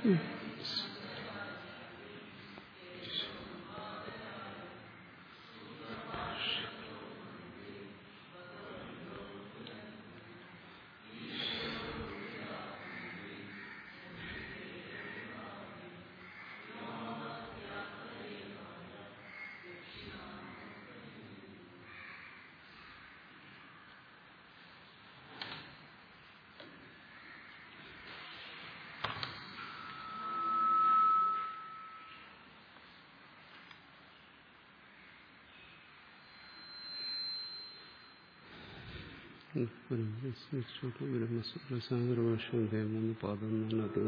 ബ്രഹ്മസൂത്രസാഗരഭാഷ്യം മൂന്ന് പതിനാലത്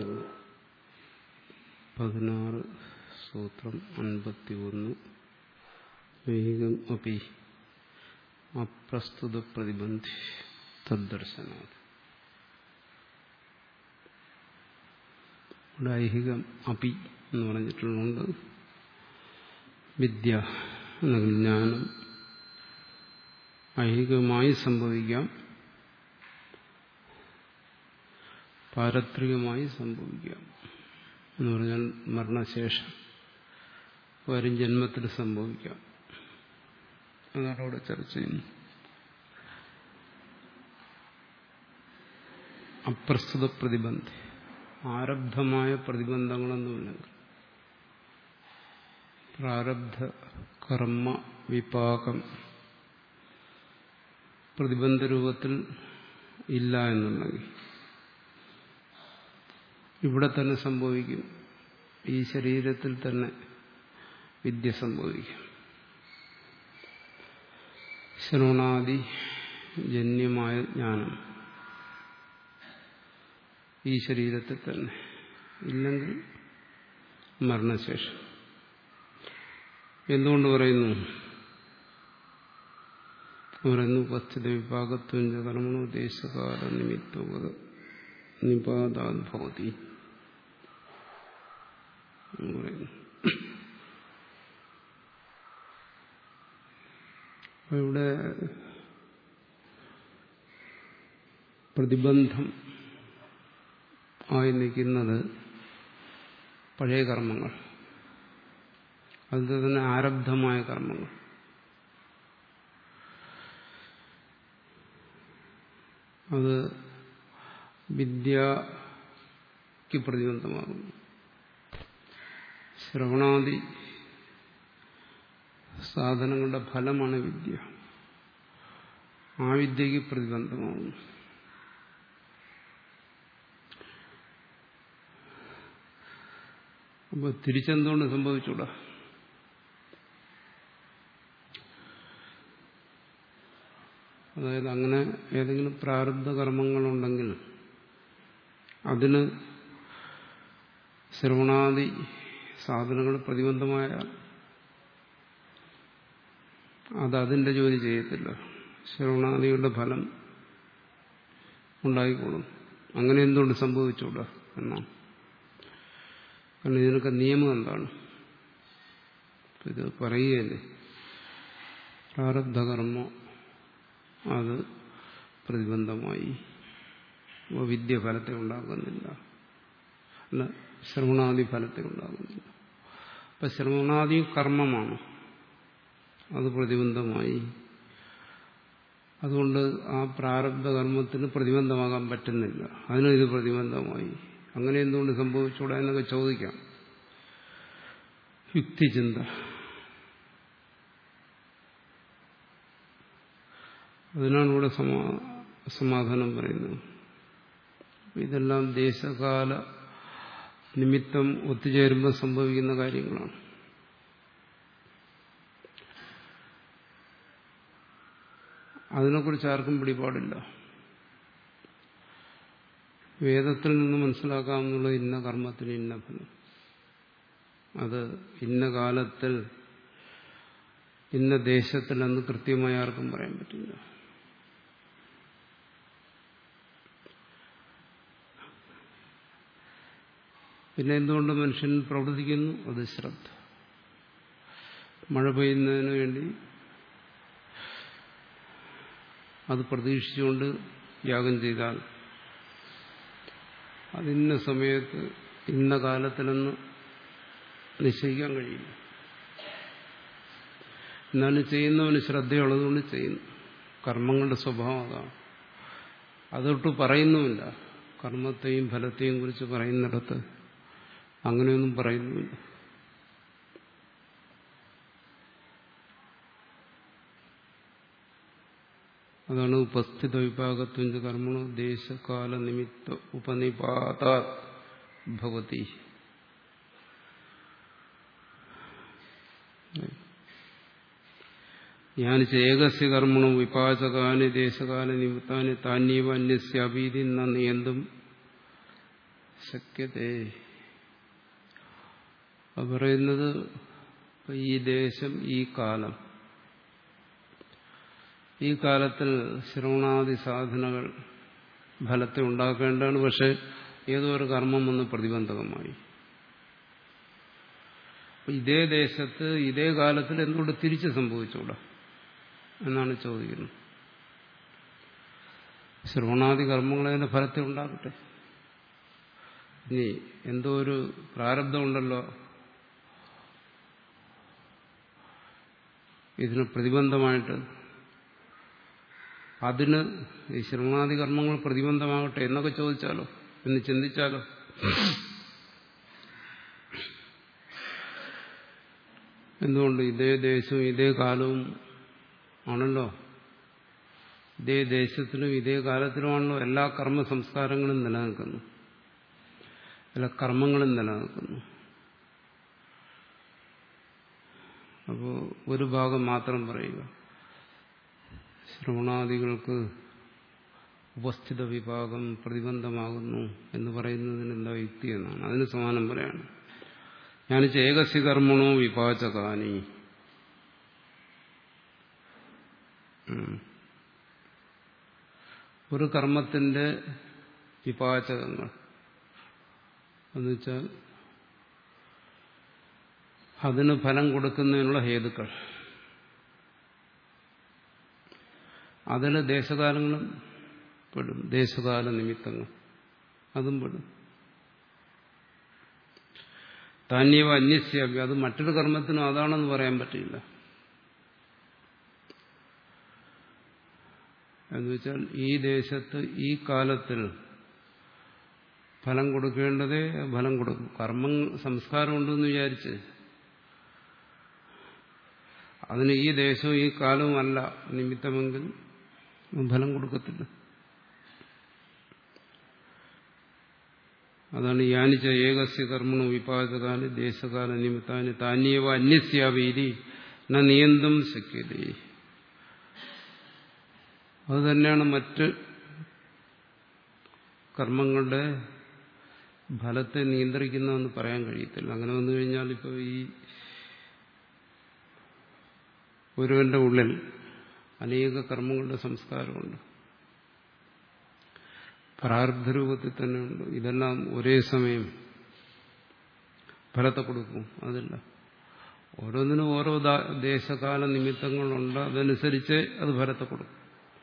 പതിനാറ് സൂത്രം അൻപത്തി ഒന്ന് വൈകം അപ്പി അപ്രസ്തുത പ്രതിബന്ധി തദ്ദർശനാത് ഇവിടെ ഐഹികം അപി എന്ന് പറഞ്ഞിട്ടുള്ളത് വിദ്യ അല്ലെങ്കിൽ ജ്ഞാനം ഐഹികമായി സംഭവിക്കാം പാരത്രികമായി സംഭവിക്കാം എന്ന് പറഞ്ഞാൽ മരണശേഷം വരും ജന്മത്തിൽ സംഭവിക്കാം അതാണ് അവിടെ ചർച്ച ചെയ്യുന്നത് അപ്രസ്തുത പ്രതിബന്ധി ആരബ്ധമായ പ്രതിബന്ധങ്ങളൊന്നുമില്ലെങ്കിൽ പ്രാരബ്ധ കർമ്മ വിപാകം പ്രതിബന്ധ രൂപത്തിൽ ഇല്ല എന്നുണ്ടെങ്കിൽ ഇവിടെ തന്നെ സംഭവിക്കും ഈ ശരീരത്തിൽ തന്നെ വിദ്യ സംഭവിക്കും ശ്രവണാദി ജന്യമായ ജ്ഞാനം ഈ ശരീരത്തിൽ തന്നെ ഇല്ലെങ്കിൽ മരണശേഷം എന്തുകൊണ്ട് പറയുന്നു പറയുന്നു പശ്ചിത വിഭാഗത്വം കർമ്മണോ ദേശകാല നിമിത്തവത് നിപാതാദ്ഭവതി പറയുന്നു ഇവിടെ പ്രതിബന്ധം ആയി നിൽക്കുന്നത് പഴയ കർമ്മങ്ങൾ അതിൽ തന്നെ ആരബ്ധമായ കർമ്മങ്ങൾ അത് വിദ്യക്ക് പ്രതിബന്ധമാകുന്നു ശ്രവണാദി സാധനങ്ങളുടെ ഫലമാണ് വിദ്യ ആ വിദ്യക്ക് പ്രതിബന്ധമാകുന്നു അപ്പൊ തിരിച്ചെന്തുകൊണ്ട് സംഭവിച്ചൂടാ അതായത് അങ്ങനെ ഏതെങ്കിലും പ്രാരബ്ധ കർമ്മങ്ങളുണ്ടെങ്കിൽ അതിന് ശ്രവണാദി സാധനങ്ങൾ പ്രതിബന്ധമായാൽ അത് അതിന്റെ ജോലി ചെയ്യത്തില്ല ശ്രവണാദികളുടെ ഫലം ഉണ്ടായിക്കോളും അങ്ങനെ എന്തുകൊണ്ട് സംഭവിച്ചൂടാ എന്നാണ് കാരണം ഇതിനൊക്കെ നിയമം എന്താണ് ഇത് പറയുകയല്ലേ പ്രാരബ്ധകർമ്മം അത് പ്രതിബന്ധമായി വിദ്യ ഫലത്തെ ഉണ്ടാക്കുന്നില്ല അല്ല ശ്രവണാദി ഫലത്തെ ഉണ്ടാകുന്നില്ല അപ്പൊ ശ്രവണാദി കർമ്മമാണ് അത് പ്രതിബന്ധമായി അതുകൊണ്ട് ആ പ്രാരബ്ധ കർമ്മത്തിന് പ്രതിബന്ധമാകാൻ പറ്റുന്നില്ല അതിനും ഇത് പ്രതിബന്ധമായി അങ്ങനെ എന്തുകൊണ്ട് സംഭവിച്ചൂടാ എന്നൊക്കെ ചോദിക്കാം യുക്തിചിന്ത അതിനാണ് ഇവിടെ സമാ സമാധാനം പറയുന്നത് ഇതെല്ലാം ദേശകാല നിമിത്തം ഒത്തുചേരുമ്പോൾ സംഭവിക്കുന്ന കാര്യങ്ങളാണ് അതിനെക്കുറിച്ച് ആർക്കും പിടിപാടില്ല വേദത്തിൽ നിന്ന് മനസ്സിലാക്കാവുന്നുള്ള ഇന്ന കർമ്മത്തിന് ഇന്ന ഫലം അത് ഇന്ന കാലത്തിൽ ഇന്ന ദേശത്തിൽ എന്ന് കൃത്യമായി ആർക്കും പറയാൻ പറ്റില്ല പിന്നെ എന്തുകൊണ്ട് മനുഷ്യൻ പ്രവർത്തിക്കുന്നു അത് ശ്രദ്ധ മഴ പെയ്യുന്നതിന് വേണ്ടി അത് പ്രതീക്ഷിച്ചുകൊണ്ട് യാഗം ചെയ്താൽ അതിന്ന സമയത്ത് ഇന്ന കാലത്തിലെന്ന് നിശ്ചയിക്കാൻ കഴിയില്ല എന്നാലും ചെയ്യുന്നവന് ശ്രദ്ധയുള്ളതുകൊണ്ട് ചെയ്യുന്നു കർമ്മങ്ങളുടെ സ്വഭാവം അതാണ് അതൊട്ട് പറയുന്നുമില്ല കർമ്മത്തെയും ഫലത്തെയും കുറിച്ച് പറയുന്നിടത്ത് അങ്ങനെയൊന്നും പറയുന്നുമില്ല അതാണ് ഉപസ്ഥിത വിഭാഗത്വഞ്ച് കർമ്മണോ ദേശകാല നിമിത്ത ഉപനിപാത ഭവതി ഞാൻ ഏകസ്യ കർമ്മണോ വിപാചകാനി ദേശകാല നിമിത്താനി താന്യവ അന്യസ്യാപീതി നിയന്തും ശക്യതേ അത് പറയുന്നത് ഈ ദേശം ഈ കാലം ഈ കാലത്തിൽ ശ്രവണാദി സാധനകൾ ഫലത്തെ ഉണ്ടാക്കേണ്ടതാണ് പക്ഷെ ഏതോ ഒരു കർമ്മം വന്ന് പ്രതിബന്ധകമായി ഇതേ ദേശത്ത് ഇതേ കാലത്തിൽ എന്തുകൊണ്ട് തിരിച്ച് സംഭവിച്ചൂടാ എന്നാണ് ചോദിക്കുന്നത് ശ്രവണാദി കർമ്മങ്ങളതിന്റെ ഫലത്തെ ഉണ്ടാക്കട്ടെ ഇനി എന്തോ ഒരു പ്രാരബ്ധമുണ്ടല്ലോ ഇതിന് പ്രതിബന്ധമായിട്ട് അതിന് ഈ ശ്രവണാദി കർമ്മങ്ങൾ പ്രതിബന്ധമാകട്ടെ എന്നൊക്കെ ചോദിച്ചാലോ എന്ന് ചിന്തിച്ചാലോ എന്തുകൊണ്ട് ഇതേ ദേശവും ഇതേ കാലവും ആണല്ലോ ഇതേ ദേശത്തിലും ഇതേ കാലത്തിലുമാണല്ലോ എല്ലാ കർമ്മ സംസ്കാരങ്ങളും നിലനിൽക്കുന്നു എല്ലാ കർമ്മങ്ങളും നിലനിൽക്കുന്നു അപ്പോൾ ഒരു ഭാഗം മാത്രം പറയുക ശ്രവണാദികൾക്ക് ഉപസ്ഥിത വിഭാഗം പ്രതിബന്ധമാകുന്നു എന്ന് പറയുന്നതിന് എന്താ യുക്തി എന്നാണ് അതിന് സമാനം പറയാണ് ഞാൻ ഏകസ്യ കർമ്മണോ വിഭാചകാനി ഒരു കർമ്മത്തിന്റെ വിപാചകങ്ങൾ എന്നുവെച്ചാൽ അതിന് ഫലം കൊടുക്കുന്നതിനുള്ള ഹേതുക്കൾ അതിൽ ദേശകാലങ്ങളും പെടും ദേശകാല നിമിത്തങ്ങൾ അതും പെടും താന്യവ അന്യസ്യാവ്യ അത് മറ്റൊരു കർമ്മത്തിനും അതാണെന്ന് പറയാൻ പറ്റില്ല എന്നുവെച്ചാൽ ഈ ദേശത്ത് ഈ കാലത്തിൽ ഫലം കൊടുക്കേണ്ടതേ ഫലം കൊടുക്കും കർമ്മ സംസ്കാരം ഉണ്ടെന്ന് വിചാരിച്ച് അതിന് ഈ ദേശവും ഈ കാലവും അല്ല നിമിത്തമെങ്കിൽ ഫലം കൊടുക്കത്തില്ല അതാണ് യാനിച്ച ഏകസ്യ കർമ്മണ വിപാചകാന് ദേശകാല നിമിത്താന് താന്യവ അന്യസ്യാവീതി ന നിയന്തും ശക്യതേ അതുതന്നെയാണ് മറ്റ് കർമ്മങ്ങളുടെ ഫലത്തെ നിയന്ത്രിക്കുന്നതെന്ന് പറയാൻ കഴിയത്തില്ല അങ്ങനെ വന്നു കഴിഞ്ഞാൽ ഇപ്പോൾ ഈ ഒരുവന്റെ ഉള്ളിൽ അനേക കർമ്മങ്ങളുടെ സംസ്കാരമുണ്ട് പ്രാരബ്ധ രൂപത്തിൽ തന്നെയുണ്ട് ഇതെല്ലാം ഒരേ സമയം ഫലത്തെ കൊടുക്കും അതില്ല ഓരോന്നിനും ഓരോ ദേശകാല നിമിത്തങ്ങളുണ്ട് അതനുസരിച്ച് അത് ഫലത്തെ കൊടുക്കും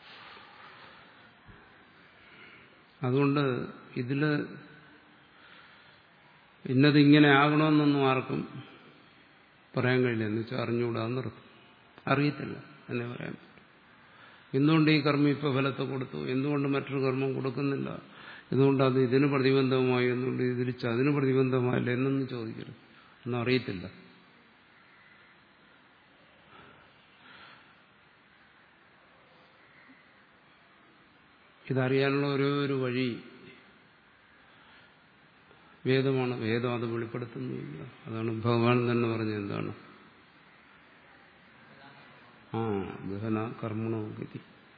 അതുകൊണ്ട് ഇതില് ഇന്നതിങ്ങനെ ആകണമെന്നൊന്നും ആർക്കും പറയാൻ കഴിയില്ല എന്ന് വെച്ചാൽ അറിഞ്ഞുകൂടാന്ന് നിർത്തും അറിയത്തില്ല എന്നെ പറയാൻ പറ്റും എന്തുകൊണ്ട് ഈ കർമ്മം ഇപ്പോൾ ഫലത്തെ കൊടുത്തു എന്തുകൊണ്ട് മറ്റൊരു കർമ്മം കൊടുക്കുന്നില്ല എന്തുകൊണ്ട് അത് ഇതിന് പ്രതിബന്ധമായി എന്തുകൊണ്ട് ഇത് തിരിച്ച് അതിന് പ്രതിബന്ധമായില്ല എന്നൊന്നും ചോദിക്കരുത് ഒന്നും അറിയത്തില്ല ഇതറിയാനുള്ള ഓരോ ഒരു വഴി വേദമാണ് വേദം അത് വെളിപ്പെടുത്തുന്നില്ല അതാണ് ഭഗവാൻ തന്നെ പറഞ്ഞത് എന്താണ് ആ ഗഹന കർമ്മണോ ഗതി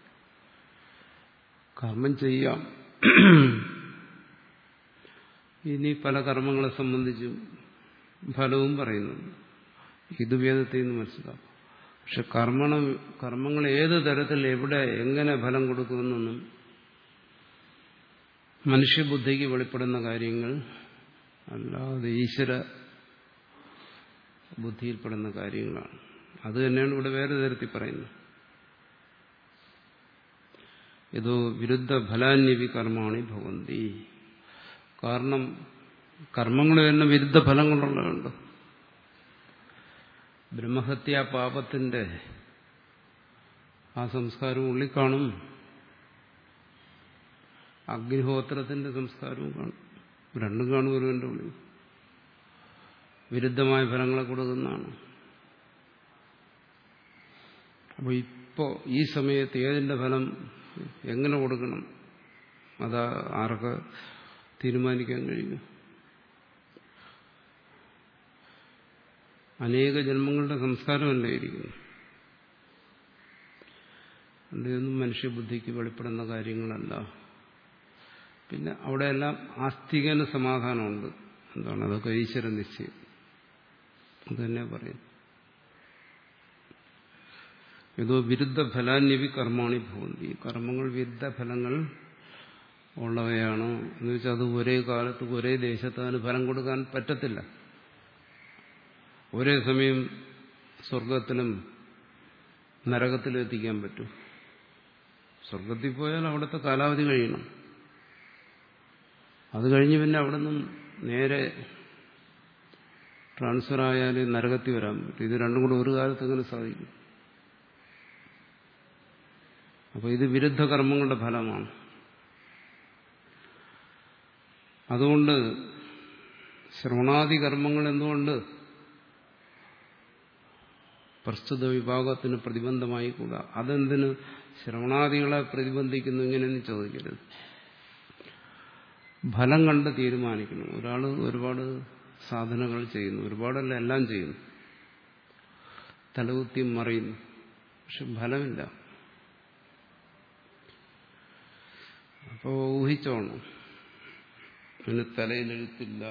കർമ്മം ചെയ്യാം ഇനി പല കർമ്മങ്ങളെ സംബന്ധിച്ചും ഫലവും പറയുന്നുണ്ട് ഇത് വേദത്തിൽ നിന്ന് മനസ്സിലാക്കും പക്ഷെ കർമ്മണ കർമ്മങ്ങൾ ഏത് തരത്തിൽ എവിടെ എങ്ങനെ ഫലം കൊടുക്കുമെന്നൊന്നും മനുഷ്യബുദ്ധിക്ക് വെളിപ്പെടുന്ന കാര്യങ്ങൾ അല്ലാതെ ഈശ്വര ബുദ്ധിയിൽപ്പെടുന്ന കാര്യങ്ങളാണ് അത് തന്നെയാണ് ഇവിടെ വേറെ തരത്തിൽ പറയുന്നത് ഇതോ വിരുദ്ധ ഫലാന്യവി കർമാണി ഭവന്തി കാരണം കർമ്മങ്ങൾ തന്നെ വിരുദ്ധ ഫലങ്ങളുള്ളതുണ്ട് ബ്രഹ്മഹത്യ പാപത്തിന്റെ ആ സംസ്കാരവും ഉള്ളിൽ കാണും അഗ്നിഹോത്രത്തിന്റെ സംസ്കാരവും കാണും രണ്ടും കാണും ഒരുവന്റെ ഉള്ളിൽ വിരുദ്ധമായ ഫലങ്ങളെ കൊടുക്കുന്നതാണ് അപ്പോൾ ഇപ്പോൾ ഈ സമയത്ത് ഏതിന്റെ ഫലം എങ്ങനെ കൊടുക്കണം അതാ ആർക്ക് തീരുമാനിക്കാൻ കഴിയും അനേക ജന്മങ്ങളുടെ സംസ്കാരമല്ലേ ഇരിക്കുന്നു അതിയൊന്നും മനുഷ്യബുദ്ധിക്ക് വെളിപ്പെടുന്ന കാര്യങ്ങളല്ല പിന്നെ അവിടെയെല്ലാം ആസ്തികന് സമാധാനമുണ്ട് എന്താണ് അതൊക്കെ ഈശ്വര നിശ്ചയം അത് തന്നെ പറയും ഏതോ വിരുദ്ധ ഫലാന്യവി കർമാണി ഭവന്തി കർമ്മങ്ങൾ വിരുദ്ധ ഫലങ്ങൾ ഉള്ളവയാണ് എന്ന് വെച്ചാൽ അത് ഒരേ കാലത്ത് ഒരേ ദേശത്ത് അതിന് ഫലം കൊടുക്കാൻ പറ്റത്തില്ല ഒരേ സമയം സ്വർഗത്തിലും നരകത്തിലും എത്തിക്കാൻ പറ്റും സ്വർഗത്തിൽ പോയാൽ അവിടുത്തെ കാലാവധി കഴിയണം അത് കഴിഞ്ഞ് പിന്നെ അവിടെ നിന്നും നേരെ ട്രാൻസ്ഫർ ആയാൽ നരകത്തിൽ വരാൻ പറ്റും ഇത് രണ്ടും കൂടെ ഒരു കാലത്ത് എങ്ങനെ സാധിക്കും അപ്പോൾ ഇത് വിരുദ്ധ കർമ്മങ്ങളുടെ ഫലമാണ് അതുകൊണ്ട് ശ്രവണാദി കർമ്മങ്ങൾ എന്തുകൊണ്ട് പ്രസ്തുത വിഭാഗത്തിന് പ്രതിബന്ധമായി കൂടാ അതെന്തിന് ശ്രവണാദികളെ പ്രതിബന്ധിക്കുന്നു ഇങ്ങനെയൊന്നും ചോദിക്കരുത് ഫലം കണ്ട് തീരുമാനിക്കണം ഒരാൾ ഒരുപാട് സാധനങ്ങൾ ചെയ്യുന്നു ഒരുപാടല്ല എല്ലാം ചെയ്യുന്നു തലകുത്തി മറിയുന്നു പക്ഷെ ഫലമില്ല അപ്പോൾ ഊഹിച്ചോണം പിന്നെ തലയിലെഴുത്തില്ല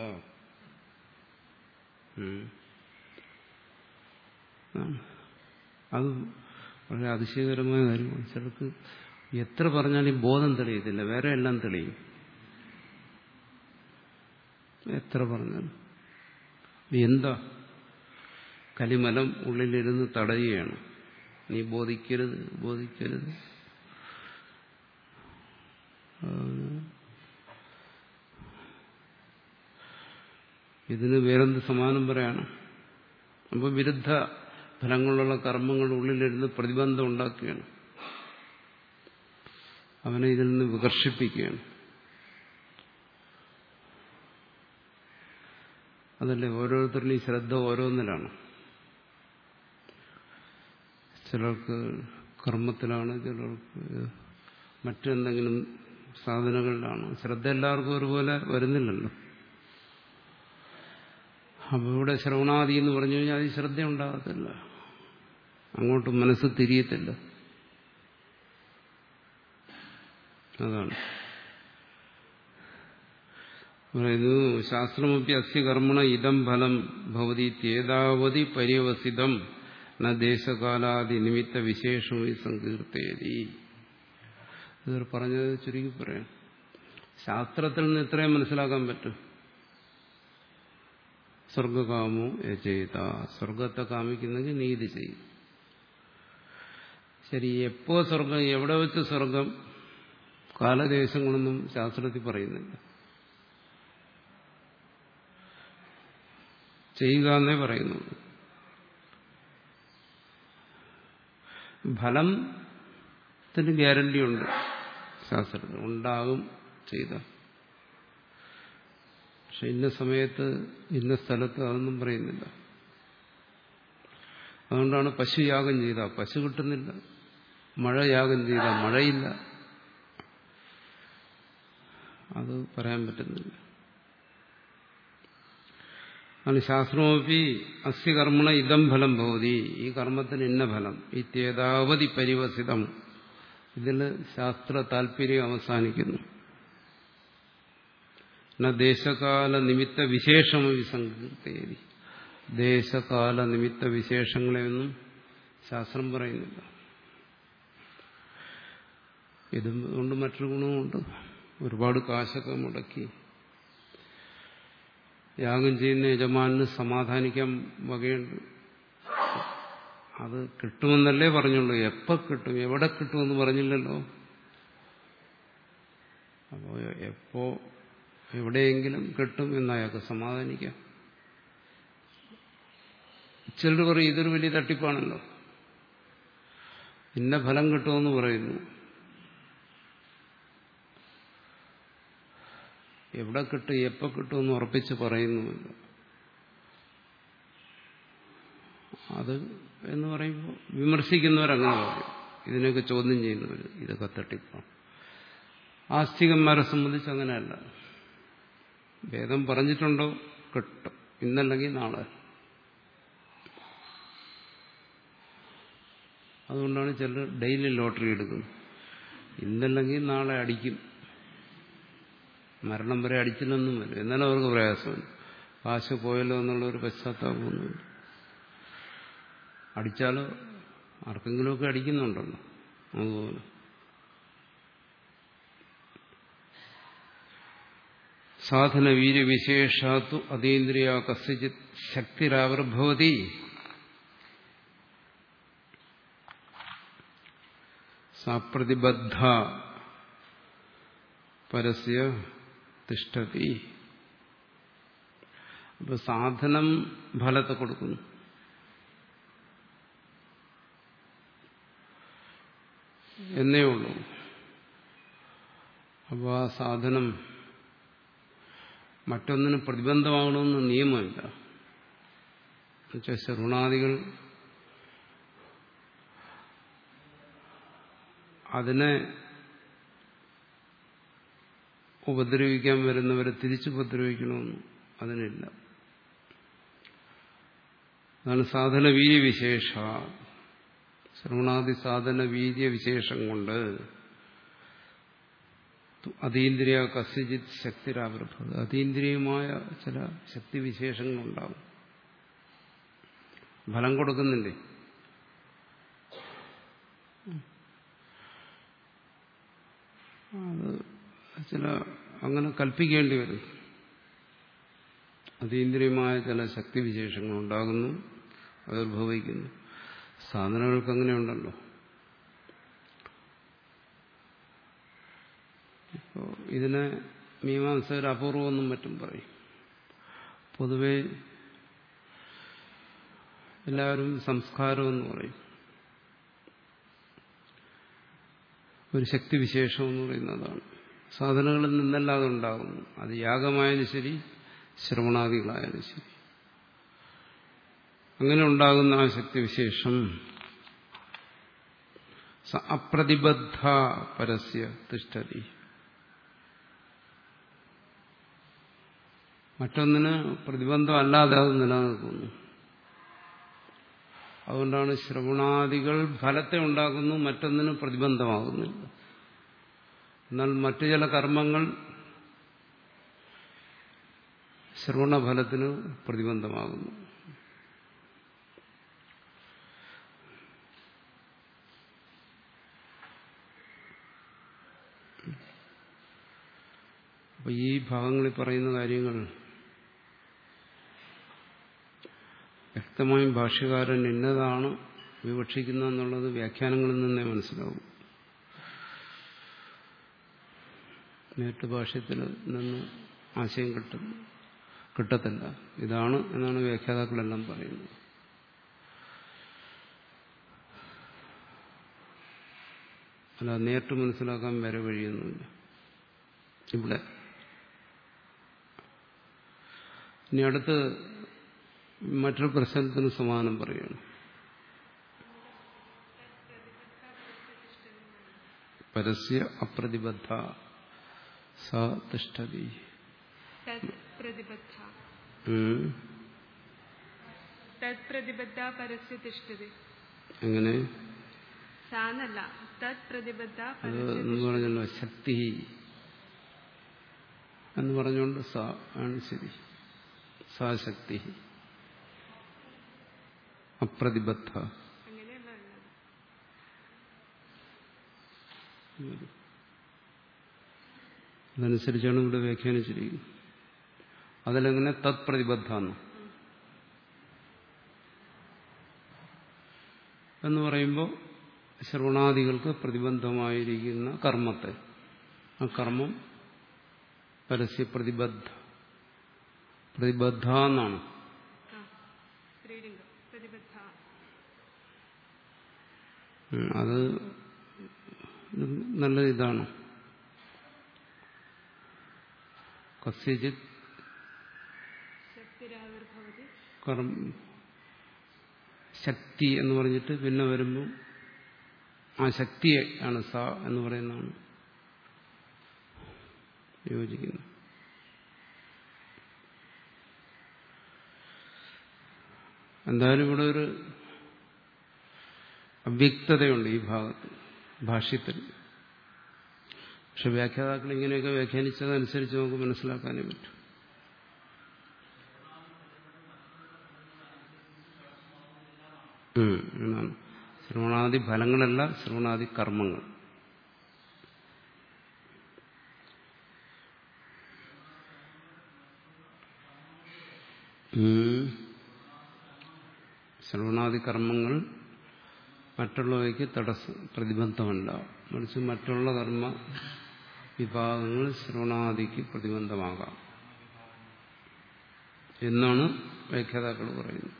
അത് വളരെ അതിശയകരമായ കാര്യമാണ് ചിലർക്ക് എത്ര പറഞ്ഞാലും ബോധം തെളിയത്തില്ല വേറെ എല്ലാം തെളിയും എത്ര പറഞ്ഞാലും എന്താ കലിമലം ഉള്ളിലിരുന്ന് തടയുകയാണ് നീ ബോധിക്കരുത് ബോധിക്കരുത് ഇതിന് വേറെന്ത് സമാനം പറയാണ് അപ്പോൾ വിരുദ്ധ ഫലങ്ങളുള്ള കർമ്മങ്ങൾ ഉള്ളിലിരുന്ന് പ്രതിബന്ധം ഉണ്ടാക്കുകയാണ് അവനെ ഇതിൽ നിന്ന് വികർഷിപ്പിക്കുകയാണ് അതല്ലേ ഓരോരുത്തരുടെയും ശ്രദ്ധ ഓരോന്നിലാണ് ചിലർക്ക് കർമ്മത്തിലാണ് ചിലർക്ക് മറ്റെന്തെങ്കിലും സാധനങ്ങളിലാണ് ശ്രദ്ധ എല്ലാവർക്കും ഒരുപോലെ വരുന്നില്ലല്ലോ അപ്പോൾ ഇവിടെ ശ്രവണാദി എന്ന് പറഞ്ഞു കഴിഞ്ഞാൽ അതിൽ ശ്രദ്ധ ഉണ്ടാകത്തില്ല അങ്ങോട്ട് മനസ്സ് തിരിയത്തില്ല അതാണ് പറയുന്നു ശാസ്ത്രമൊപ്പി അസ്യ കർമ്മണ ഇതം ഫലം ഭവതി ഏതാവധി പര്യവസിതം ന ദേശകാലാദി നിമിത്ത വിശേഷമായി സങ്കീർത്തേരി ഇത് പറഞ്ഞത് ചുരുക്കി പറയാം ശാസ്ത്രത്തിൽ നിന്ന് ഇത്രയും മനസ്സിലാക്കാൻ പറ്റും സ്വർഗകാമോ ചെയ്ത സ്വർഗത്തെ കാമിക്കുന്നെങ്കിൽ നീതി ചെയ്യും ശരി എപ്പോ സ്വർഗം എവിടെ വെച്ച് സ്വർഗം കാലദേശങ്ങളൊന്നും ശാസ്ത്രത്തിൽ പറയുന്നില്ല ചെയ്യുക എന്നേ പറയുന്നുള്ളൂ ഫലത്തിന് ഗ്യാരണ്ടി ഉണ്ട് ശാസ്ത്രത്തിൽ ഉണ്ടാകും ചെയ്ത പക്ഷെ ഇന്ന സമയത്ത് ഇന്ന സ്ഥലത്ത് അതൊന്നും പറയുന്നില്ല അതുകൊണ്ടാണ് പശു യാഗം ചെയ്ത പശു കിട്ടുന്നില്ല മഴ യാഗം ചെയ്ത മഴയില്ല അത് പറയാൻ പറ്റുന്നില്ല ആണ് ശാസ്ത്രമൊപ്പി അസ്യ കർമ്മണ ഇതം ഫലം ഭവതി ഈ കർമ്മത്തിന് ഇന്ന ഫലം ഇത്യേതാവധി പരിവസിതം ഇതിൽ ശാസ്ത്ര താല്പര്യം അവസാനിക്കുന്നു ദേശകാല നിമിത്ത വിശേഷമി സങ്കീർത്തേരി ദേശകാല നിമിത്ത വിശേഷങ്ങളെയൊന്നും ശാസ്ത്രം പറയുന്നില്ല ഇതുകൊണ്ട് മറ്റൊരു ഗുണമുണ്ട് ഒരുപാട് കാശൊക്കെ മുടക്കി യാഗം ചെയ്യുന്ന യജമാനന് സമാധാനിക്കാൻ വകയുണ്ട് അത് കിട്ടുമെന്നല്ലേ പറഞ്ഞുള്ളൂ എപ്പോൾ കിട്ടും എവിടെ കിട്ടുമെന്ന് പറഞ്ഞില്ലല്ലോ അപ്പോൾ എപ്പോ എവിടെയെങ്കിലും കിട്ടും എന്നയാൾക്ക് സമാധാനിക്കാം ചിലർ പറയും ഇതൊരു വലിയ തട്ടിപ്പാണല്ലോ ഇന്ന ഫലം കിട്ടുമെന്ന് പറയുന്നു എവിടെ കിട്ടും എപ്പോൾ കിട്ടുമെന്ന് ഉറപ്പിച്ച് പറയുന്നുമില്ല അത് എന്ന് പറയുമ്പോൾ വിമർശിക്കുന്നവരങ്ങനെ പറയും ഇതിനൊക്കെ ചോദ്യം ചെയ്യുന്നവർ ഇതൊക്കെ തട്ടിപ്പാണ് ആസ്തികന്മാരെ സംബന്ധിച്ച് അങ്ങനെയല്ല വേദം പറഞ്ഞിട്ടുണ്ടോ കിട്ടും ഇന്നല്ലെങ്കിൽ നാളെ അതുകൊണ്ടാണ് ചിലർ ഡെയിലി ലോട്ടറി എടുക്കുന്നത് ഇന്നല്ലെങ്കിൽ നാളെ അടിക്കും മരണം വരെ അടിച്ചില്ലെന്നും വരും എന്നാലും അവർക്ക് പ്രയാസമില്ല കാശ് പോയല്ലോ എന്നുള്ള ഒരു പശ്ചാത്താപമൊന്നുമില്ല അടിച്ചാലോ ആർക്കെങ്കിലുമൊക്കെ അടിക്കുന്നുണ്ടല്ലോ അതുപോലെ സാധന വീര്യവിശേഷാത്തു അതീന്ദ്രിയ കസ്യചിത് ശക്തിരാവിർഭവതി സാപ്രതിബദ്ധ പരസ്യ തിഷ്ടതി അപ്പൊ സാധനം ഫലത്തെ കൊടുക്കുന്നു എന്നേ ഉള്ളൂ അപ്പോൾ ആ സാധനം മറ്റൊന്നിന് പ്രതിബന്ധമാകണമെന്ന് നിയമമില്ല എന്നുവെച്ചാൽ ശ്രവണാദികൾ അതിനെ ഉപദ്രവിക്കാൻ വരുന്നവരെ തിരിച്ചുപദ്രവിക്കണമെന്ന് അതിനില്ല അതാണ് സാധന വീര്യവിശേഷ ശ്രവണാദി സാധന വീര്യവിശേഷം കൊണ്ട് അതീന്ദ്രിയ കസ്യജിത് ശക്തിരാവിർഭവം അതീന്ദ്രിയമായ ചില ശക്തിവിശേഷങ്ങളുണ്ടാവും ഫലം കൊടുക്കുന്നില്ലേ അത് ചില അങ്ങനെ കൽപ്പിക്കേണ്ടി വരും അതീന്ദ്രിയമായ ചില ശക്തിവിശേഷങ്ങൾ ഉണ്ടാകുന്നു അതുദ്ഭവിക്കുന്നു സാധനങ്ങൾക്ക് അങ്ങനെയുണ്ടല്ലോ ഇപ്പോൾ ഇതിനെ മീമാംസകർ അപൂർവമെന്നും മറ്റും പറയും പൊതുവെ എല്ലാവരും സംസ്കാരമെന്ന് പറയും ഒരു ശക്തിവിശേഷം എന്ന് പറയുന്നതാണ് സാധനങ്ങളിൽ നിന്നല്ലാതെ ഉണ്ടാകുന്നു അത് യാഗമായാലും ശരി ശ്രവണാദികളായാലും ശരി അങ്ങനെ ഉണ്ടാകുന്ന ആ ശക്തിവിശേഷം അപ്രതിബദ്ധ പരസ്യ തിഷ്ടതി മറ്റൊന്നിന് പ്രതിബന്ധം അല്ലാതെ അത് നിലനിൽക്കുന്നു അതുകൊണ്ടാണ് ശ്രവണാദികൾ ഫലത്തെ ഉണ്ടാക്കുന്നു മറ്റൊന്നിന് പ്രതിബന്ധമാകുന്നില്ല എന്നാൽ മറ്റു ചില കർമ്മങ്ങൾ ശ്രവണഫലത്തിന് പ്രതിബന്ധമാകുന്നു അപ്പൊ ഈ ഭാഗങ്ങളിൽ പറയുന്ന കാര്യങ്ങൾ വ്യക്തമായും ഭാഷ്യകാരൻ ഇന്നതാണ് വിവക്ഷിക്കുന്നതെന്നുള്ളത് വ്യാഖ്യാനങ്ങളിൽ നിന്നേ മനസ്സിലാവും നേരിട്ട് ഭാഷ്യത്തിൽ നിന്ന് ആശയം കിട്ടും കിട്ടത്തില്ല ഇതാണ് എന്നാണ് വ്യാഖ്യാതാക്കളെല്ലാം പറയുന്നത് അല്ല നേരിട്ട് മനസ്സിലാക്കാൻ വരെ വഴിയൊന്നുമില്ല ഇവിടെ ഇനി അടുത്ത് മറ്റൊരു പ്രശ്നത്തിന് സമാനം പറയുകയാണ് പരസ്യ അപ്രതിബദ്ധ സ തിഷ്ടതി പ്രതിബദ്ധ ഉം. തത് പ്രതിബദ്ധ പരസ്യ തിഷ്ഠതി എങ്ങനെ സാന്നല്ല തത് പ്രതിബദ്ധ അത് പരസ്യ എന്ന് പറഞ്ഞല്ലോ ശക്തി എന്ന് പറഞ്ഞുകൊണ്ട് സ ആണ് ശരി സാ ശക്തി അപ്രതിബദ്ധ അങ്ങനെയല്ല ഉള്ളത് അതനുസരിച്ചാണ് ഇവിടെ വ്യാഖ്യാനിച്ചിരിക്കുന്നത് അതിലെങ്ങനെ തത് പ്രതിബദ്ധ എന്ന് എന്ന് പറയുമ്പോൾ ശ്രവണാദികൾക്ക് പ്രതിബന്ധമായിരിക്കുന്ന കർമ്മത്തെ ആ കർമ്മം പരസ്യ പ്രതിബദ്ധ പ്രതിബദ്ധ എന്നാണ് ആ സ്ത്രീലിംഗം പ്രതിബദ്ധ ഉം, അത് നല്ല ഇതാണ് കസ്യജിത് ശക്തിരാവിർഭവതി കർമ്മ ശക്തി എന്ന് പറഞ്ഞിട്ട് പിന്നെ വരുമ്പോൾ ആ ശക്തിയെ ആണ് സ എന്ന് പറയുന്നതാണ് യോജിക്കുന്നത് എന്തായാലും ഇവിടെ ഒരു അവ്യക്തതയുണ്ട് ഈ ഭാഗത്ത് ഭാഷ്യത്തിൽ പക്ഷെ വ്യാഖ്യാതാക്കൾ ഇങ്ങനെയൊക്കെ വ്യാഖ്യാനിച്ചതനുസരിച്ച് നമുക്ക് മനസ്സിലാക്കാനേ പറ്റും ഉം, എന്നാണ് ശ്രവണാദി ഫലങ്ങളല്ല ശ്രവണാദി കർമ്മങ്ങൾ ഉം. ശ്രവണാദി കർമ്മങ്ങൾ മറ്റുള്ളവയ്ക്ക് തടസ്സം പ്രതിബന്ധമല്ല മറിച്ച് മറ്റുള്ള കർമ്മ വിഭാഗങ്ങൾ ശ്രവണാദിക്ക് പ്രതിബന്ധമാകാം എന്നാണ് വ്യാഖ്യാതാക്കൾ പറയുന്നത്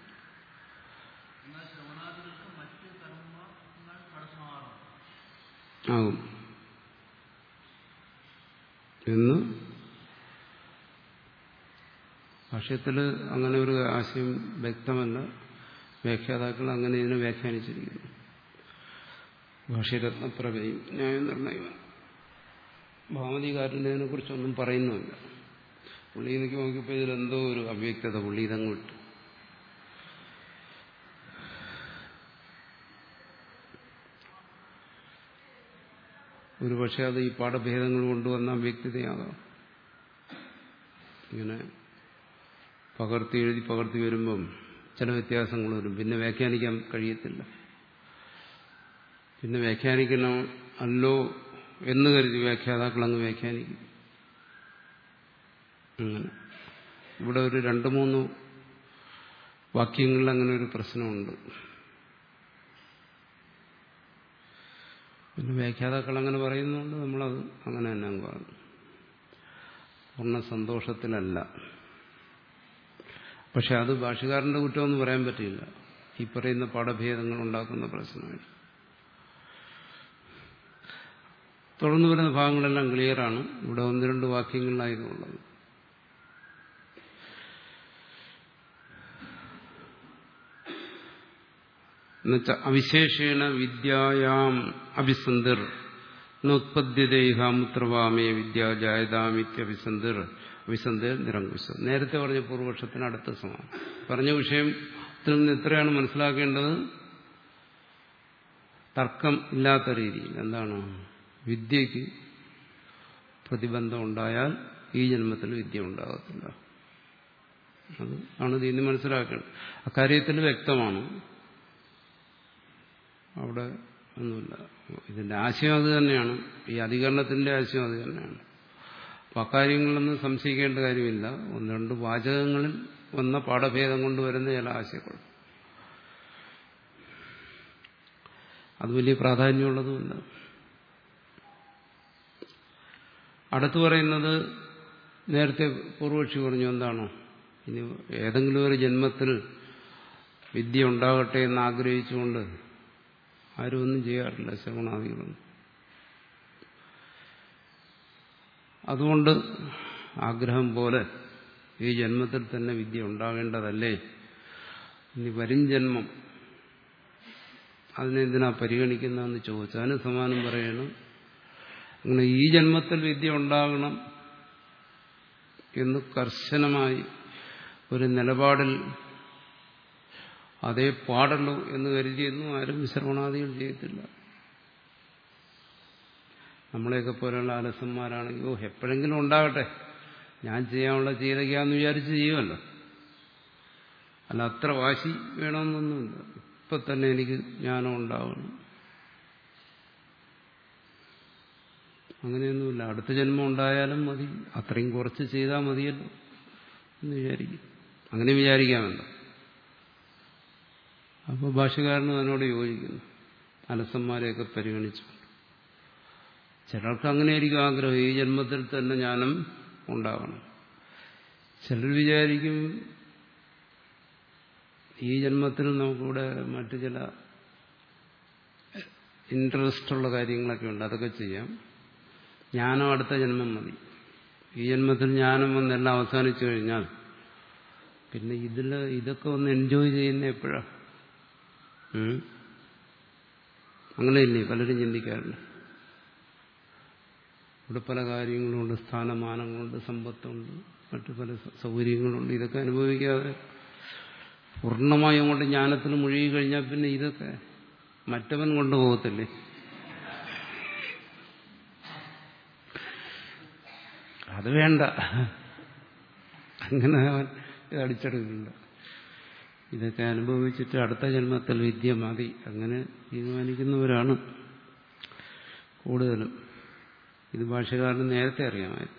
ആകും എന്ന് ഭാഷ്യത്തിൽ അങ്ങനെ ഒരു ആശയം വ്യക്തമല്ല വ്യാഖ്യാതാക്കൾ അങ്ങനെ ഇതിനെ വ്യാഖ്യാനിച്ചിരിക്കുന്നു ഭാഷ്യരത്നപ്രഭയും ന്യായനിർണയവും ഭാമതികാരൻ്റെ ഇതിനെക്കുറിച്ചൊന്നും പറയുന്നുമില്ല പുള്ളി എനിക്ക് നോക്കിയപ്പോൾ ഇതിലെന്തോ ഒരു അവ്യക്തത പുള്ളി ഇതങ്ങ് വിട്ടു ഒരു പക്ഷെ അത് ഈ പാഠഭേദങ്ങൾ കൊണ്ടുവന്ന വ്യക്തിതയാകാം ഇങ്ങനെ പകർത്തി എഴുതി പകർത്തി വരുമ്പം ചില വ്യത്യാസങ്ങൾ വരും പിന്നെ വ്യാഖ്യാനിക്കാൻ കഴിയത്തില്ല പിന്നെ വ്യാഖ്യാനിക്കണം അല്ലോ എന്ന് കരുതി വ്യാഖ്യാതാക്കൾ അങ്ങ് വ്യാഖ്യാനിക്കും അങ്ങനെ ഇവിടെ ഒരു രണ്ട് മൂന്ന് വാക്യങ്ങളിൽ അങ്ങനെ ഒരു പ്രശ്നമുണ്ട് പിന്നെ വ്യാഖ്യാതാക്കൾ അങ്ങനെ പറയുന്നുണ്ട് നമ്മളത് അങ്ങനെ തന്നെ അങ്ങ് പറഞ്ഞു പൂർണ്ണ സന്തോഷത്തിലല്ല പക്ഷെ അത് ഭാഷകാരന്റെ കുറ്റമൊന്നും പറയാൻ പറ്റില്ല ഈ പറയുന്ന പാഠഭേദങ്ങൾ ഉണ്ടാക്കുന്ന പ്രശ്നമായി തുടർന്ന് വരുന്ന ഭാഗങ്ങളെല്ലാം ക്ലിയറാണ് ഇവിടെ ഒന്ന് രണ്ട് വാക്യങ്ങളിലായതുള്ളത് എന്നുവെച്ചാൽ അവിശേഷേണ വിദ്യായാം അഭിസന്ധിർ ഉത്പദ്യതേഹാമുത്രവാമേ വിദ്യാജായതാമിത്യഭിസന്ധിർ അഭിസന്ധിർ നിരങ്കുശം നേരത്തെ പറഞ്ഞ പൂർവപക്ഷത്തിന് അടുത്ത സമാനം പറഞ്ഞ വിഷയത്തിൽ നിന്ന് എത്രയാണ് മനസ്സിലാക്കേണ്ടത് തർക്കം ഇല്ലാത്ത രീതിയിൽ എന്താണ് വിദ്യയ്ക്ക് പ്രതിബന്ധം ഉണ്ടായാൽ ഈ ജന്മത്തിൽ വിദ്യ ഉണ്ടാകത്തില്ല അത് ആണ് ഇതിന് മനസ്സിലാക്കേണ്ടത് അക്കാര്യത്തിൽ വ്യക്തമാണ് അവിടെ ഒന്നുമില്ല ഇതിന്റെ ആശയം അത് തന്നെയാണ് ഈ അധികരണത്തിന്റെ ആശയം അത് തന്നെയാണ് അപ്പം അക്കാര്യങ്ങളൊന്നും സംശയിക്കേണ്ട കാര്യമില്ല ഒന്ന് രണ്ട് വാചകങ്ങളിൽ വന്ന പാഠഭേദം കൊണ്ട് വരുന്ന ചില ആശയങ്ങൾ അത് വലിയ പ്രാധാന്യമുള്ളതുമില്ല അടുത്തു പറയുന്നത് നേരത്തെ പൂർവക്ഷി പറഞ്ഞു എന്താണോ ഇനി ഏതെങ്കിലും ഒരു ജന്മത്തിൽ വിദ്യ ഉണ്ടാകട്ടെ എന്ന് ആഗ്രഹിച്ചുകൊണ്ട് ആരും ഒന്നും ചെയ്യാറില്ല ശ്രവണാദികളൊന്നും അതുകൊണ്ട് ആഗ്രഹം പോലെ ഈ ജന്മത്തിൽ തന്നെ വിദ്യ ഉണ്ടാകേണ്ടതല്ലേ ഇനി വരും ജന്മം അതിനെന്തിനാ പരിഗണിക്കുന്നതെന്ന് ചോദിച്ചു അതിന് സമാനം പറയണം അങ്ങനെ ഈ ജന്മത്തിൽ വിദ്യ ഉണ്ടാകണം എന്ന് കർശനമായി ഒരു നിലപാടിൽ അതേ പാടുള്ളൂ എന്ന് കരുതിയൊന്നും ആരും ശ്രവണാദികൾ ചെയ്യത്തില്ല നമ്മളെയൊക്കെ പോലെയുള്ള അലസന്മാരാണെങ്കിൽ ഓ എപ്പോഴെങ്കിലും ഉണ്ടാകട്ടെ ഞാൻ ചെയ്യാനുള്ള ചെയ്തയ്ക്കാന്ന് വിചാരിച്ച് ചെയ്യുമല്ലോ അല്ല അത്ര വാശി വേണമെന്നൊന്നുമില്ല ഇപ്പൊ തന്നെ എനിക്ക് ജ്ഞാനം ഉണ്ടാവണം അങ്ങനെയൊന്നുമില്ല അടുത്ത ജന്മം ഉണ്ടായാലും മതി അത്രയും കുറച്ച് ചെയ്താൽ മതിയല്ലോ എന്ന് വിചാരിക്കും അങ്ങനെ വിചാരിക്കാമല്ലോ അപ്പോൾ ഭാഷകാരനും അതിനോട് യോജിക്കുന്നു അലസന്മാരെയൊക്കെ പരിഗണിച്ചു ചിലർക്ക് അങ്ങനെയായിരിക്കും ആഗ്രഹം ഈ ജന്മത്തിൽ തന്നെ ജ്ഞാനം ഉണ്ടാകണം ചിലർ വിചാരിക്കും ഈ ജന്മത്തിൽ നമുക്കിവിടെ മറ്റു ചില ഇൻട്രസ്റ്റ് ഉള്ള കാര്യങ്ങളൊക്കെ ഉണ്ട് അതൊക്കെ ചെയ്യാം ജ്ഞാനം അടുത്ത ജന്മം മതി ഈ ജന്മത്തിൽ ജ്ഞാനം വന്നെല്ലാം അവസാനിച്ചു കഴിഞ്ഞാൽ പിന്നെ ഇതിൽ ഇതൊക്കെ ഒന്ന് എൻജോയ് ചെയ്യുന്ന എപ്പോഴാ ഉം? അങ്ങനെയില്ലേ പലരും ചിന്തിക്കാറുണ്ട് ഇവിടെ പല കാര്യങ്ങളുണ്ട് സ്ഥാനമാനങ്ങളുണ്ട് സമ്പത്തുണ്ട് മറ്റു പല സ- സൗകര്യങ്ങളുണ്ട് ഇതൊക്കെ അനുഭവിക്കാതെ പൂർണ്ണമായും കൊണ്ട് ജ്ഞാനത്തിൽ മുഴുകി കഴിഞ്ഞാൽ പിന്നെ ഇതൊക്കെ മറ്റവൻ കൊണ്ടുപോകത്തില്ലേ അത് വേണ്ട അങ്ങനെ അവൻ ഇത് അടിച്ചെടുക്കില്ല ഇതൊക്കെ അനുഭവിച്ചിട്ട് അടുത്ത ജന്മത്തിൽ വിദ്യ മതി അങ്ങനെ തീരുമാനിക്കുന്നവരാണ് കൂടുതലും ഇത് ഭാഷകാരന് നേരത്തെ അറിയാമായിരുന്നു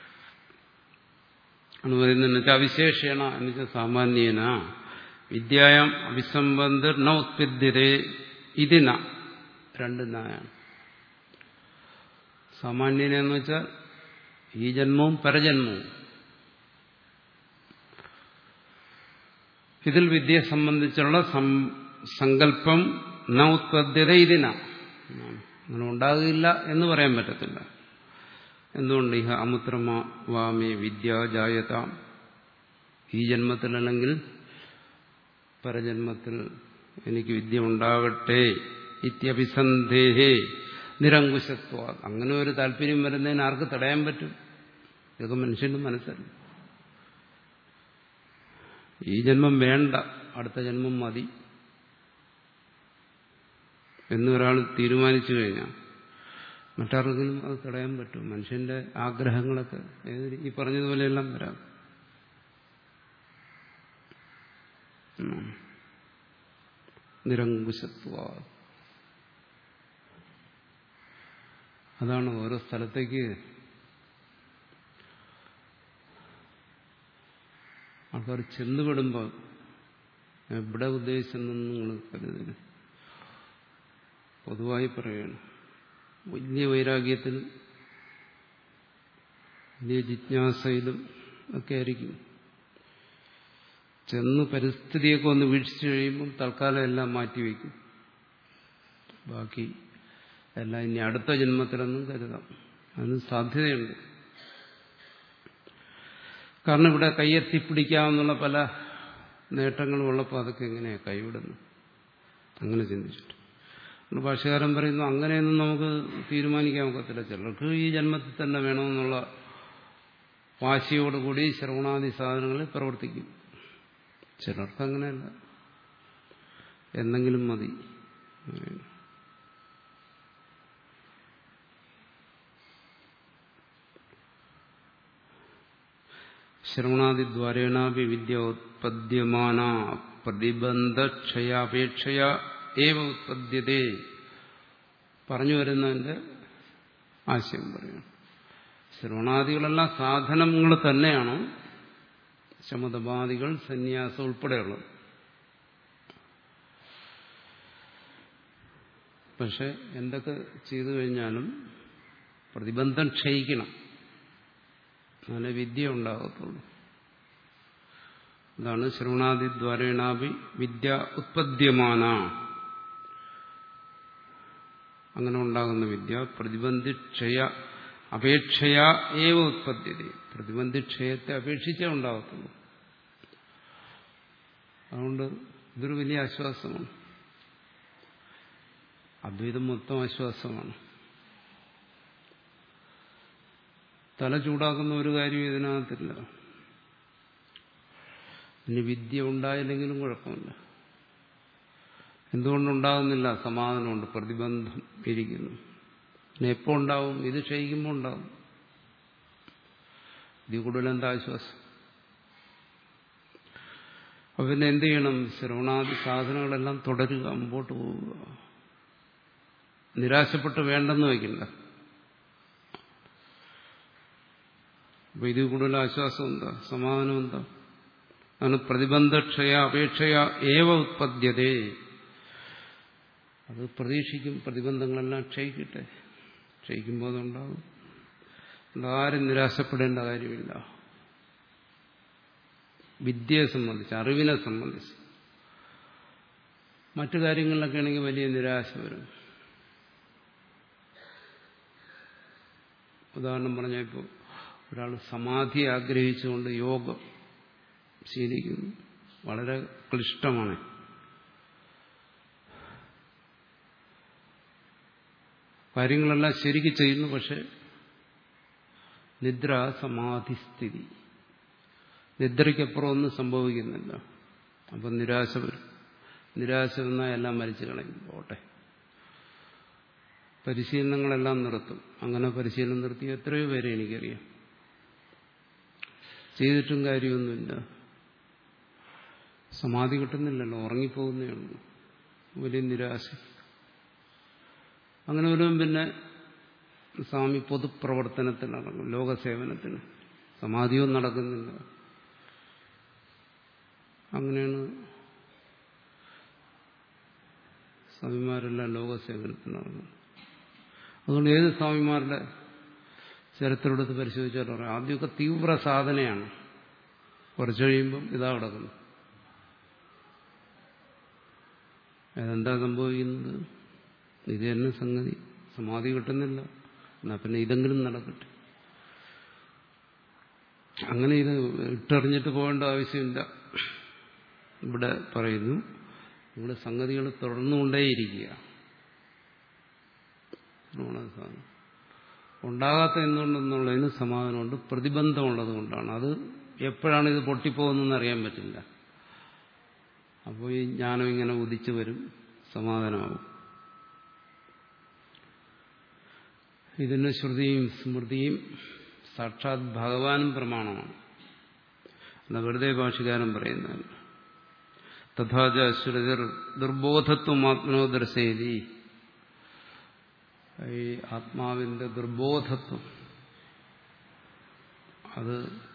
എന്ന് പറയുന്നത് അവിശേഷേണ എന്ന് വെച്ചാൽ സാമാന്യേന വിദ്യായം അഭിസംബന്ധ ന ഉത്പദ്യതേ ഇതിന രണ്ട് നായാണ് സാമാന്യന എന്ന് വെച്ചാൽ ഈ ജന്മവും പരജന്മവും ഇതിൽ വിദ്യയെ സംബന്ധിച്ചുള്ള സം- സങ്കല്പം ന ഉത്പദ്യത ഇതിന അങ്ങനെ ഉണ്ടാകില്ല എന്ന് പറയാൻ പറ്റത്തില്ല എന്തുകൊണ്ട് ഇഹ അമുത്രമാമേ വിദ്യ ജായത ഈ ജന്മത്തിലല്ലെങ്കിൽ പരജന്മത്തിൽ എനിക്ക് വിദ്യ ഉണ്ടാകട്ടെ ഇത്യഭിസന്ധേഹേ നിരങ്കുശത്വ അങ്ങനെ ഒരു താല്പര്യം വരുന്നതിന് ആർക്ക് തടയാൻ പറ്റും ഇതൊക്കെ മനുഷ്യന്റെ മനസ്സല്ല ഈ ജന്മം വേണ്ട അടുത്ത ജന്മം മതി എന്നൊരാൾ തീരുമാനിച്ചു കഴിഞ്ഞാൽ മറ്റാർക്കെങ്കിലും അത് തടയാൻ പറ്റും മനുഷ്യന്റെ ആഗ്രഹങ്ങളൊക്കെ ഏത് ഈ പറഞ്ഞതുപോലെയെല്ലാം വരാം ഉം. നിരങ്കുശത്വ അതാണ് ഓരോ സ്ഥലത്തേക്ക് ആൾക്കാർ ചെന്നുപെടുമ്പോൾ എവിടെ ഉദ്ദേശിച്ചെന്നൊന്നും നിങ്ങൾ കരുതരുത് പൊതുവായി പറയുകയാണ് വലിയ വൈരാഗ്യത്തിൽ വലിയ ജിജ്ഞാസയിലും ഒക്കെ ആയിരിക്കും ചെന്ന് പരിസ്ഥിതിയൊക്കെ ഒന്ന് വീക്ഷിച്ചു കഴിയുമ്പോൾ തൽക്കാലം എല്ലാം മാറ്റിവെക്കും ബാക്കി എല്ലാം ഇനി അടുത്ത ജന്മത്തിലൊന്നും കരുതാം അതിന് സാധ്യതയുണ്ട് കാരണം ഇവിടെ കൈയെത്തിപ്പിടിക്കാവുന്നുള്ള പല നേട്ടങ്ങളും ഉള്ളപ്പോൾ അതൊക്കെ എങ്ങനെയാണ് കൈവിടുന്നു അങ്ങനെ ചിന്തിച്ചിട്ട് അതുകൊണ്ട് ഭാഷകാരൻ പറയുന്നു അങ്ങനെയൊന്നും നമുക്ക് തീരുമാനിക്കാൻ ഒക്കത്തില്ല ചിലർക്ക് ഈ ജന്മത്തിൽ തന്നെ വേണമെന്നുള്ള വാശിയോടുകൂടി ശ്രവണാദി സാധനങ്ങളിൽ പ്രവർത്തിക്കും ചിലർക്ക് അങ്ങനെയല്ല എന്തെങ്കിലും മതി ശ്രവണാദിദ്വാരേണാപി വിദ്യ ഉത്പദ്യമാന പ്രതിബന്ധക്ഷയാപേക്ഷയ ഏവ ഉത്പദ്യതേ പറഞ്ഞു വരുന്നതിന്റെ ആശയം പറയണം ശ്രവണാദികളെല്ലാം സാധനങ്ങൾ തന്നെയാണ് ശമതപാദികൾ സന്യാസം ഉൾപ്പെടെയുള്ളത് പക്ഷെ എന്തൊക്കെ ചെയ്തു കഴിഞ്ഞാലും പ്രതിബന്ധം ക്ഷയിക്കണം അങ്ങനെ വിദ്യ ഉണ്ടാകത്തുള്ളൂ അതാണ് ശ്രവണാദിദ്വാരേണാപി വിദ്യ ഉത്പദ്യമാന അങ്ങനെ ഉണ്ടാകുന്ന വിദ്യ പ്രതിബന്ധിക്ഷയ അപേക്ഷയാ ഏവ ഉത്പദ്യത പ്രതിബന്ധിക്ഷയത്തെ അപേക്ഷിച്ചേ ഉണ്ടാകത്തുള്ളൂ അതുകൊണ്ട് ഇതൊരു വലിയ ആശ്വാസമാണ് അദ്വൈതം മൊത്തം ആശ്വാസമാണ് തല ചൂടാക്കുന്ന ഒരു കാര്യം ഇതിനകത്തില്ല ഇനി വിദ്യ ഉണ്ടായില്ലെങ്കിലും കുഴപ്പമില്ല എന്തുകൊണ്ടുണ്ടാകുന്നില്ല സമാധാനമുണ്ട് പ്രതിബന്ധം ഇരിക്കുന്നു പിന്നെ എപ്പോൾ ഉണ്ടാവും ഇത് ക്ഷയിക്കുമ്പോൾ ഉണ്ടാവും ഇതിൽ കൂടുതൽ എന്താ ആശ്വാസം അപ്പൊ പിന്നെ എന്ത് ചെയ്യണം ശ്രവണാദി സാധനങ്ങളെല്ലാം തുടരുക മുമ്പോട്ട് പോവുക നിരാശപ്പെട്ട് വേണ്ടെന്ന് വയ്ക്കണ്ട അപ്പൊ ഇതിൽ കൂടുതൽ ആശ്വാസം എന്താ സമാധാനം എന്താ അതാണ് പ്രതിബന്ധക്ഷയ അപേക്ഷയ ഏവ ഉത്പദ്യതേ അത് പ്രതീക്ഷിക്കും പ്രതിബന്ധങ്ങളെല്ലാം ക്ഷയിക്കട്ടെ ക്ഷയിക്കുമ്പോൾ അതുണ്ടാകും ആരും നിരാശപ്പെടേണ്ട കാര്യമില്ല വിദ്യയെ സംബന്ധിച്ച് അറിവിനെ സംബന്ധിച്ച് മറ്റു കാര്യങ്ങളിലൊക്കെ ആണെങ്കിൽ വലിയ നിരാശ വരും ഉദാഹരണം പറഞ്ഞാൽ ഇപ്പോൾ ഒരാൾ സമാധി ആഗ്രഹിച്ചുകൊണ്ട് യോഗം ശീലിക്കുന്നു വളരെ ക്ലിഷ്ടമാണ് കാര്യങ്ങളെല്ലാം ശരിക്ക് ചെയ്യുന്നു പക്ഷെ നിദ്ര സമാധിസ്ഥിതി നിദ്രയ്ക്കപ്പുറം ഒന്നും സംഭവിക്കുന്നില്ല അപ്പം നിരാശ വരും നിരാശ വന്നാൽ എല്ലാം മരിച്ചു കളയും പോട്ടെ പരിശീലനങ്ങളെല്ലാം നിർത്തും അങ്ങനെ പരിശീലനം നിർത്തി എത്രയോ പേരെ എനിക്കറിയാം ചെയ്തിട്ടും കാര്യമൊന്നുമില്ല സമാധി കിട്ടുന്നില്ലല്ലോ ഉറങ്ങിപ്പോകുന്നേ ഉള്ളൂ വലിയ നിരാശ അങ്ങനെ വരുമ്പം പിന്നെ സ്വാമി പൊതുപ്രവർത്തനത്തിൽ നടക്കും ലോകസേവനത്തിന് സമാധിയും നടക്കുന്നില്ല അങ്ങനെയാണ് സ്വാമിമാരെല്ലാം ലോകസേവനത്തിന് നടക്കുന്നത് അതുകൊണ്ട് ഏത് സ്വാമിമാരുടെ ചരിത്രമെടുത്ത് പരിശോധിച്ചാൽ പറയാം ആദ്യമൊക്കെ തീവ്ര സാധനയാണ് കുറച്ച് കഴിയുമ്പം ഇതാ കിടക്കുന്നു അതെന്താ സംഭവിക്കുന്നത് ഇത് തന്നെ സംഗതി സമാധി കിട്ടുന്നില്ല എന്നാ പിന്നെ ഇതെങ്കിലും നടക്കട്ടെ അങ്ങനെ ഇത് ഇട്ടെറിഞ്ഞിട്ട് പോകേണ്ട ആവശ്യമില്ല ഇവിടെ പറയുന്നു ഇവിടെ സംഗതികൾ തുടർന്നുകൊണ്ടേയിരിക്കുക ഉണ്ടാകാത്ത എന്തുകൊണ്ടെന്നുള്ളതിന് സമാധാനമുണ്ട് പ്രതിബന്ധമുള്ളത് കൊണ്ടാണ് അത് എപ്പോഴാണ് ഇത് പൊട്ടിപ്പോകുന്നതെന്ന് അറിയാൻ പറ്റില്ല അപ്പോൾ ഈ ജ്ഞാനം ഇങ്ങനെ ഉദിച്ചു വരും സമാധാനമാകും ഇതിന് ശ്രുതിയും സ്മൃതിയും സാക്ഷാത് ഭഗവാനും പ്രമാണമാണ് എന്ന വെറുതെ ഭാഷകാരൻ പറയുന്നത് തഥാച ശ്രുതിർ ദുർബോധത്വം ആത്മനോ ദർശയതി ഈ ആത്മാവിന്റെ ദുർബോധത്വം അത്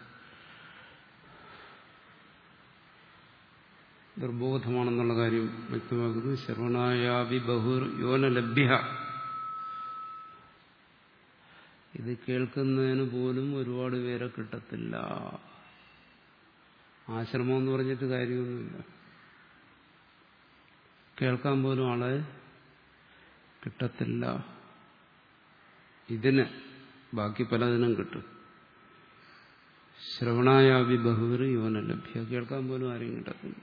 ദുർബോധമാണെന്നുള്ള കാര്യം വ്യക്തമാക്കുന്നു ശ്രവണായാവി ബഹുർ യോനലഭ്യ ഇത് കേൾക്കുന്നതിന് പോലും ഒരുപാട് പേരെ കിട്ടത്തില്ല ആശ്രമം എന്ന് പറഞ്ഞിട്ട് കാര്യമൊന്നുമില്ല കേൾക്കാൻ പോലും ആളെ കിട്ടത്തില്ല ഇതിന് ബാക്കി പലതിനും കിട്ടും ശ്രവണായാവി ബഹുവർ യോന ലഭ്യ കേൾക്കാൻ പോലും ആരെയും കിട്ടത്തില്ല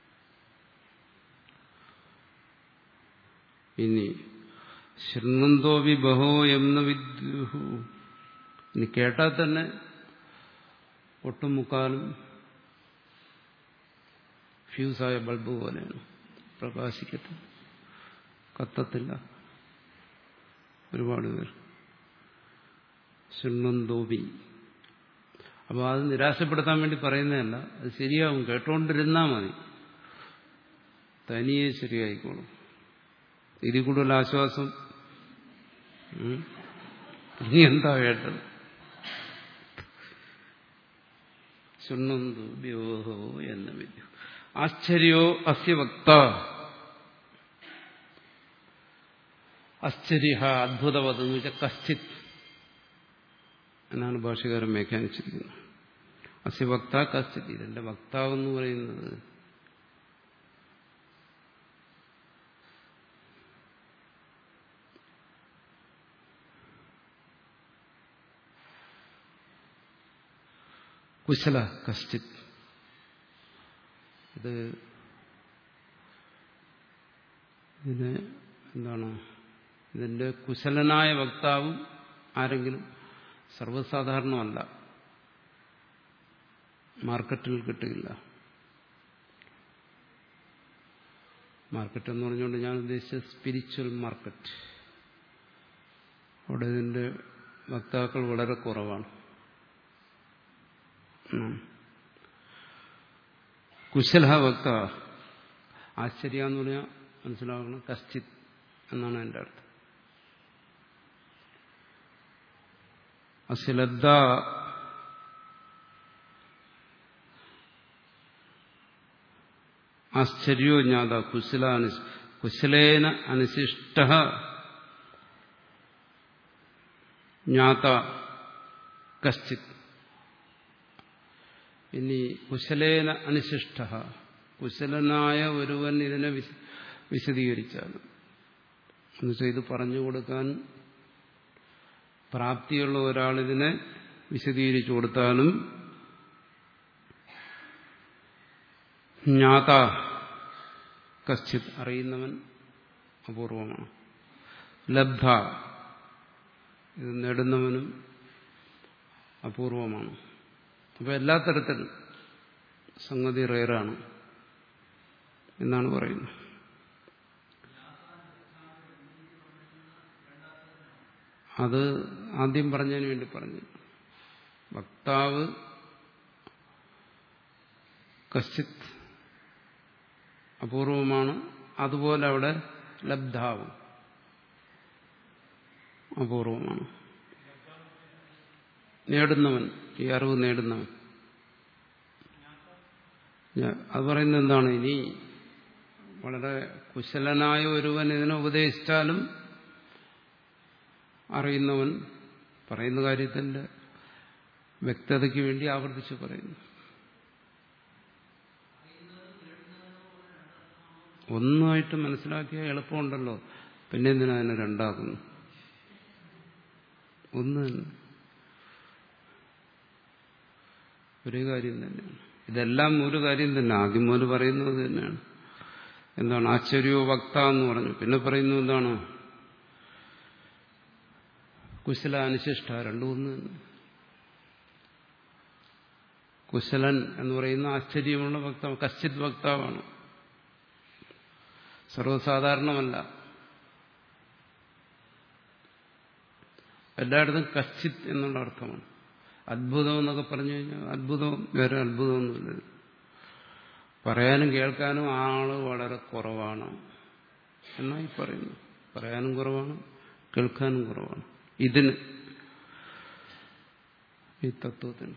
ഇനി ശൃണന്തോവി ബഹോ എന്ന വിദ്യുഹു ഇനി കേട്ടാൽ തന്നെ ഒട്ടും മുക്കാലും ഫ്യൂസായ ബൾബ് പോലെയാണ് പ്രകാശിക്കത്തില്ല കത്തത്തില്ല ഒരുപാട് പേർ ശൃണന്തോപി അപ്പോൾ അത് നിരാശപ്പെടുത്താൻ വേണ്ടി പറയുന്നതല്ല അത് ശരിയാവും കേട്ടോണ്ടിരുന്നാൽ മതി തനിയെ ശരിയായിക്കോളും ഇതിൽ കൂടുതൽ ആശ്വാസം നീ എന്താ കേട്ടത് ശൃണന്തു വ്യോഹോ എന്ന വിദ്യ ആശ്ചര്യോ അസ്യ വക്ത ആശ്ചര്യ അദ്ഭുതവത് എന്ന് വെച്ചാൽ കശ്ചിത് എന്നാണ് ഭാഷകാരൻ വ്യാഖ്യാനിച്ചിരിക്കുന്നത് അസ്യ വക്ത കശ്ചിത് ഇതിന്റെ വക്താവ് എന്ന് പറയുന്നത് കുശല കശ്ചിത് ഇത് ഇതിന് എന്താണ് ഇതിന്റെ കുശലനായ വക്താവും ആരെങ്കിലും സർവ്വസാധാരണമല്ല മാർക്കറ്റിൽ കിട്ടുകയില്ല മാർക്കറ്റ് എന്ന് പറഞ്ഞുകൊണ്ട് ഞാൻ ഉദ്ദേശിച്ച സ്പിരിച്വൽ മാർക്കറ്റ് അവിടെ ഇതിന്റെ വക്താക്കൾ വളരെ കുറവാണ് കുശല വക്ത ആശ്ചര്യ എന്ന് പറഞ്ഞാൽ മനസ്സിലാക്കണം കശ്ചിത് എന്നാണ് എൻ്റെ അർത്ഥം അശ്ലബ്ധ ആശ്ചര്യോ ജ്ഞാത കുശല കുശലേന അനുശിഷ്ട ജ്ഞാത കശ്ചിത് ഇനി കുശലേന അനുശിഷ്ട കുശലനായ ഒരുവൻ ഇതിനെ വിശദീകരിച്ചാൽ എന്നുവെച്ചാൽ ഇത് പറഞ്ഞു കൊടുക്കാൻ പ്രാപ്തിയുള്ള ഒരാളിതിനെ വിശദീകരിച്ചു കൊടുത്താലും ജ്ഞാത കശ്ചിത് അറിയുന്നവൻ അപൂർവമാണ് ലബ്ധ ഇത് നേടുന്നവനും അപൂർവമാണ് അപ്പോൾ എല്ലാ തരത്തിലും സംഗതി റേറാണ് എന്നാണ് പറയുന്നത് അത് ആദ്യം പറഞ്ഞതിന് വേണ്ടി പറഞ്ഞു വക്താവ് കശ്ചിത് അപൂർവമാണ് അതുപോലെ അവിടെ ലബ്ധാവും അപൂർവമാണ് നേടുന്നവൻ ഈ അറിവ് നേടുന്നവൻ അത് പറയുന്നത് എന്താണ് ഇനി വളരെ കുശലനായ ഒരുവൻ ഇതിനെ ഉപദേശിച്ചാലും അറിയുന്നവൻ പറയുന്ന കാര്യത്തിന്റെ വ്യക്തതയ്ക്ക് വേണ്ടി ആവർത്തിച്ച് പറയുന്നു ഒന്നായിട്ട് മനസ്സിലാക്കിയ എളുപ്പമുണ്ടല്ലോ പിന്നെ എന്തിനാ അതിനെ രണ്ടാക്കുന്നു ഒന്ന് തന്നെ ഒരു കാര്യം തന്നെയാണ് ഇതെല്ലാം ഒരു കാര്യം തന്നെ ആദ്യം മുതൽ പറയുന്നത് തന്നെയാണ് എന്താണ് ആശ്ചര്യോ വക്ത എന്ന് പറഞ്ഞു പിന്നെ പറയുന്നു എന്താണ് കുശല അനുശിഷ്ട രണ്ടും ഒന്ന് തന്നെ കുശലൻ എന്ന് പറയുന്ന ആശ്ചര്യമുള്ള വക്താവ് കശ്ചിത് വക്താവാണ് സർവ്വസാധാരണമല്ല എല്ലായിടത്തും കശ്ചിത് എന്നുള്ള അർത്ഥമാണ് അത്ഭുതം എന്നൊക്കെ പറഞ്ഞു കഴിഞ്ഞാൽ അത്ഭുതം വേറെ അത്ഭുതമൊന്നുമില്ല പറയാനും കേൾക്കാനും ആള് വളരെ കുറവാണ് എന്നായി പറയുന്നു പറയാനും കുറവാണ് കേൾക്കാനും കുറവാണ് ഇതിന് ഈ തത്വത്തിന്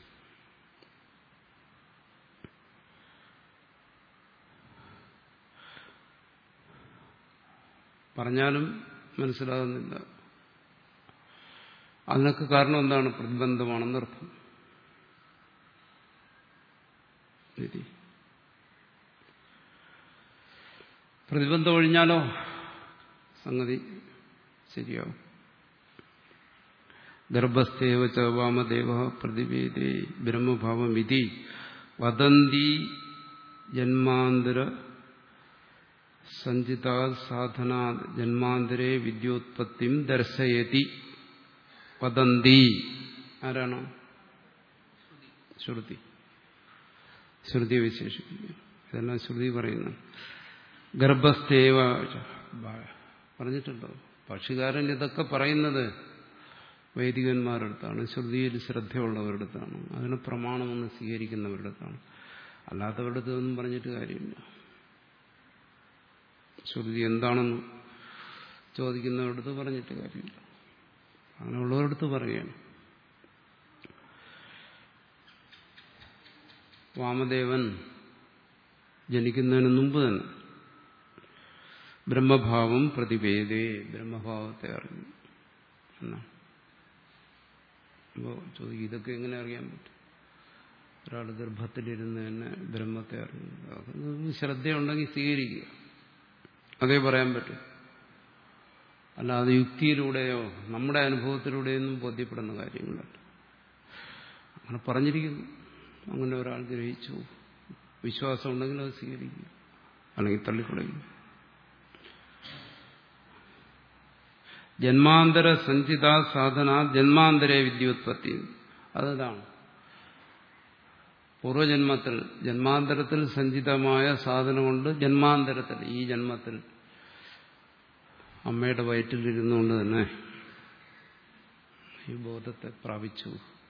പറഞ്ഞാലും മനസ്സിലാകുന്നില്ല അതിനൊക്കെ കാരണം എന്താണ് പ്രതിബന്ധമാണെന്നർത്ഥം ശരി പ്രതിബന്ധം ഒഴിഞ്ഞാലോ സംഗതി ശരിയാവും ഗർഭസ്ഥേവ ച വാമദേവ പ്രതിവേദേ ബ്രഹ്മഭാവം വിധി വദന്തി ജന്മാന്തര സഞ്ചിതാ സാധനാ ജന്മാന്തരേ വിദ്യോത്പത്തിം ദർശയതി വദന്തി ആരാണ് ശ്രുതി ശ്രുതിയെ വിശേഷിപ്പിക്കുക ഇതെല്ലാം ശ്രുതി പറയുന്നു ഗർഭസ്ഥേവ പറഞ്ഞിട്ടുണ്ടോ പക്ഷികാരൻ ഇതൊക്കെ പറയുന്നത് വൈദികന്മാരുടെ അടുത്താണ് ശ്രുതിയിൽ ശ്രദ്ധയുള്ളവരുടെ അടുത്താണ് അതിന് പ്രമാണമൊന്ന് സ്വീകരിക്കുന്നവരുടെ അടുത്താണ് അല്ലാത്തവരുടെ അടുത്തൊന്നും പറഞ്ഞിട്ട് കാര്യമില്ല ശ്രുതി എന്താണെന്ന് ചോദിക്കുന്നവരടുത്ത് പറഞ്ഞിട്ട് കാര്യമില്ല അങ്ങനെയുള്ളവരടുത്ത് പറയുകയാണ് വാമദേവൻ ജനിക്കുന്നതിന് മുമ്പ് തന്നെ ബ്രഹ്മഭാവം പ്രതിവേദേ ബ്രഹ്മഭാവത്തെ അറിഞ്ഞു എന്നാണ് അപ്പോൾ ചോദിക്കും ഇതൊക്കെ എങ്ങനെ അറിയാൻ പറ്റും ഒരാൾ ഗർഭത്തിലിരുന്ന് തന്നെ ബ്രഹ്മത്തെ അറിഞ്ഞു അത് ശ്രദ്ധയുണ്ടെങ്കിൽ സ്വീകരിക്കുക അതേ പറയാൻ പറ്റും അല്ലാതെ യുക്തിയിലൂടെയോ നമ്മുടെ അനുഭവത്തിലൂടെയൊന്നും ബോധ്യപ്പെടുന്ന കാര്യങ്ങളല്ല അങ്ങനെ പറഞ്ഞിരിക്കുന്നു അങ്ങനെ ഒരാൾ ഗ്രഹിച്ചു വിശ്വാസം ഉണ്ടെങ്കിൽ അത് സ്വീകരിക്കുക അല്ലെങ്കിൽ തള്ളിക്കളയും ജന്മാന്തര സഞ്ചിത സാധന ജന്മാന്തര വിദ്യോത്പത്തി അതാണ് പൂർവജന്മത്തിൽ ജന്മാന്തരത്തിൽ സഞ്ചിതമായ സാധന കൊണ്ട് ജന്മാന്തരത്തിൽ ഈ ജന്മത്തിൽ അമ്മയുടെ വയറ്റിലിരുന്നുകൊണ്ട് തന്നെ ഈ ബോധത്തെ പ്രാപിച്ചു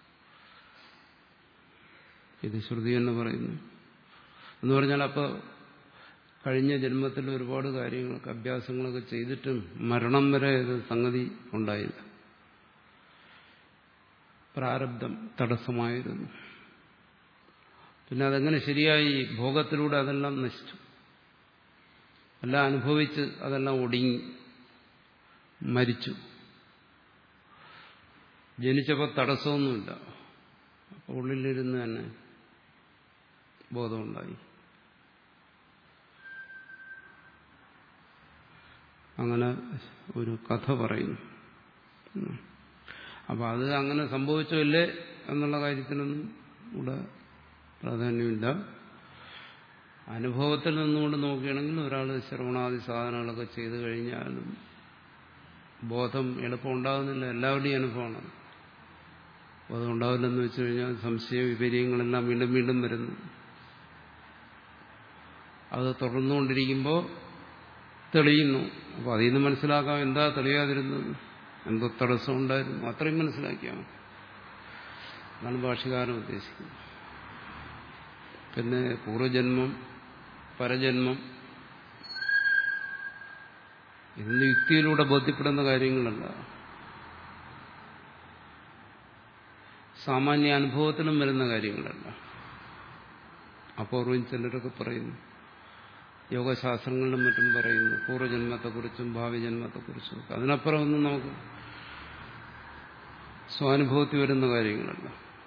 ഇത് ശ്രുതി എന്ന് പറയുന്നു എന്ന് പറഞ്ഞാൽ അപ്പോൾ കഴിഞ്ഞ ജന്മത്തിൽ ഒരുപാട് കാര്യങ്ങളൊക്കെ അഭ്യാസങ്ങളൊക്കെ ചെയ്തിട്ടും മരണം വരെ ഇത് സംഗതി ഉണ്ടായില്ല പ്രാരബ്ധം തടസ്സമായിരുന്നു പിന്നെ അതെങ്ങനെ ശരിയായി ഭോഗത്തിലൂടെ അതെല്ലാം നശിച്ചു എല്ലാം അനുഭവിച്ച് അതെല്ലാം ഒടുങ്ങി മരിച്ചു ജനിച്ചപ്പോൾ തടസ്സമൊന്നുമില്ല അപ്പോൾ ഉള്ളിലിരുന്ന് തന്നെ ബോധമുണ്ടായി അങ്ങനെ ഒരു കഥ പറയുന്നു അപ്പം അത് അങ്ങനെ സംഭവിച്ചല്ലേ എന്നുള്ള കാര്യത്തിനൊന്നും ഇവിടെ പ്രാധാന്യമില്ല അനുഭവത്തിൽ നിന്നുകൊണ്ട് നോക്കുകയാണെങ്കിൽ ഒരാൾ ശ്രവണാദി സാധനങ്ങളൊക്കെ ചെയ്തു കഴിഞ്ഞാലും ബോധം എളുപ്പം ഉണ്ടാകുന്നില്ല എല്ലാവരുടെയും അനുഭവമാണ് ബോധം ഉണ്ടാവില്ലെന്ന് വെച്ചു കഴിഞ്ഞാൽ സംശയ വിപര്യങ്ങളെല്ലാം വീണ്ടും വീണ്ടും വരുന്നു അത് തുടർന്നുകൊണ്ടിരിക്കുമ്പോൾ തെളിയുന്നു അപ്പോൾ അതിൽ നിന്ന് മനസ്സിലാക്കാം എന്താ തെളിയാതിരുന്നത് എന്തോ തടസ്സം ഉണ്ടായിരുന്നു അത്രയും മനസ്സിലാക്കിയാൽ മതി അതാണ് ഭാഷകാരൻ ഉദ്ദേശിക്കുന്നത് പിന്നെ പൂർവജന്മം പരജന്മം ഇന്ന് യുക്തിയിലൂടെ ബോധ്യപ്പെടുന്ന കാര്യങ്ങളല്ല സാമാന്യ അനുഭവത്തിലും വരുന്ന കാര്യങ്ങളല്ല അപൂർവം ചിലരൊക്കെ പറയുന്നു യോഗശാസ്ത്രങ്ങളിലും മറ്റും പറയുന്നു പൂർവ്വജന്മത്തെക്കുറിച്ചും ഭാവി ജന്മത്തെക്കുറിച്ചും അതിനപ്പുറം ഒന്നും നമുക്ക് സ്വാനുഭവത്തിൽ വരുന്ന കാര്യങ്ങളല്ല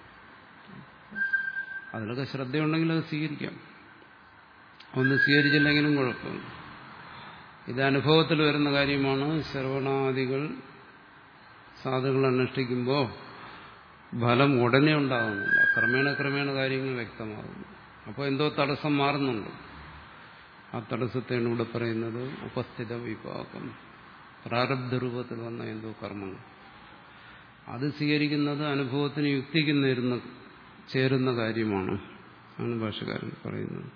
അതിലൊക്കെ ശ്രദ്ധയുണ്ടെങ്കിൽ അത് സ്വീകരിക്കാം ഒന്ന് സ്വീകരിച്ചില്ലെങ്കിലും കുഴപ്പമില്ല ഇത് അനുഭവത്തിൽ വരുന്ന കാര്യമാണ് ശ്രവണാദികൾ സാധുകൾ അനുഷ്ഠിക്കുമ്പോൾ ഫലം ഉടനെ ഉണ്ടാകുന്നില്ല ക്രമേണ ക്രമേണ കാര്യങ്ങൾ വ്യക്തമാകുന്നു അപ്പോൾ എന്തോ തടസ്സം മാറുന്നുണ്ട് ആ തടസ്സത്തെയാണ് ഇവിടെ പറയുന്നത് ഉപസ്ഥിത വിഭാഗം പ്രാരബ്ധ രൂപത്തിൽ വന്ന എന്തോ കർമ്മങ്ങൾ അത് സ്വീകരിക്കുന്നത് അനുഭവത്തിന് യുക്തിക്ക് നേരുന്ന ചേരുന്ന കാര്യമാണ് ആണ് ഭാഷകാരൻ പറയുന്നത്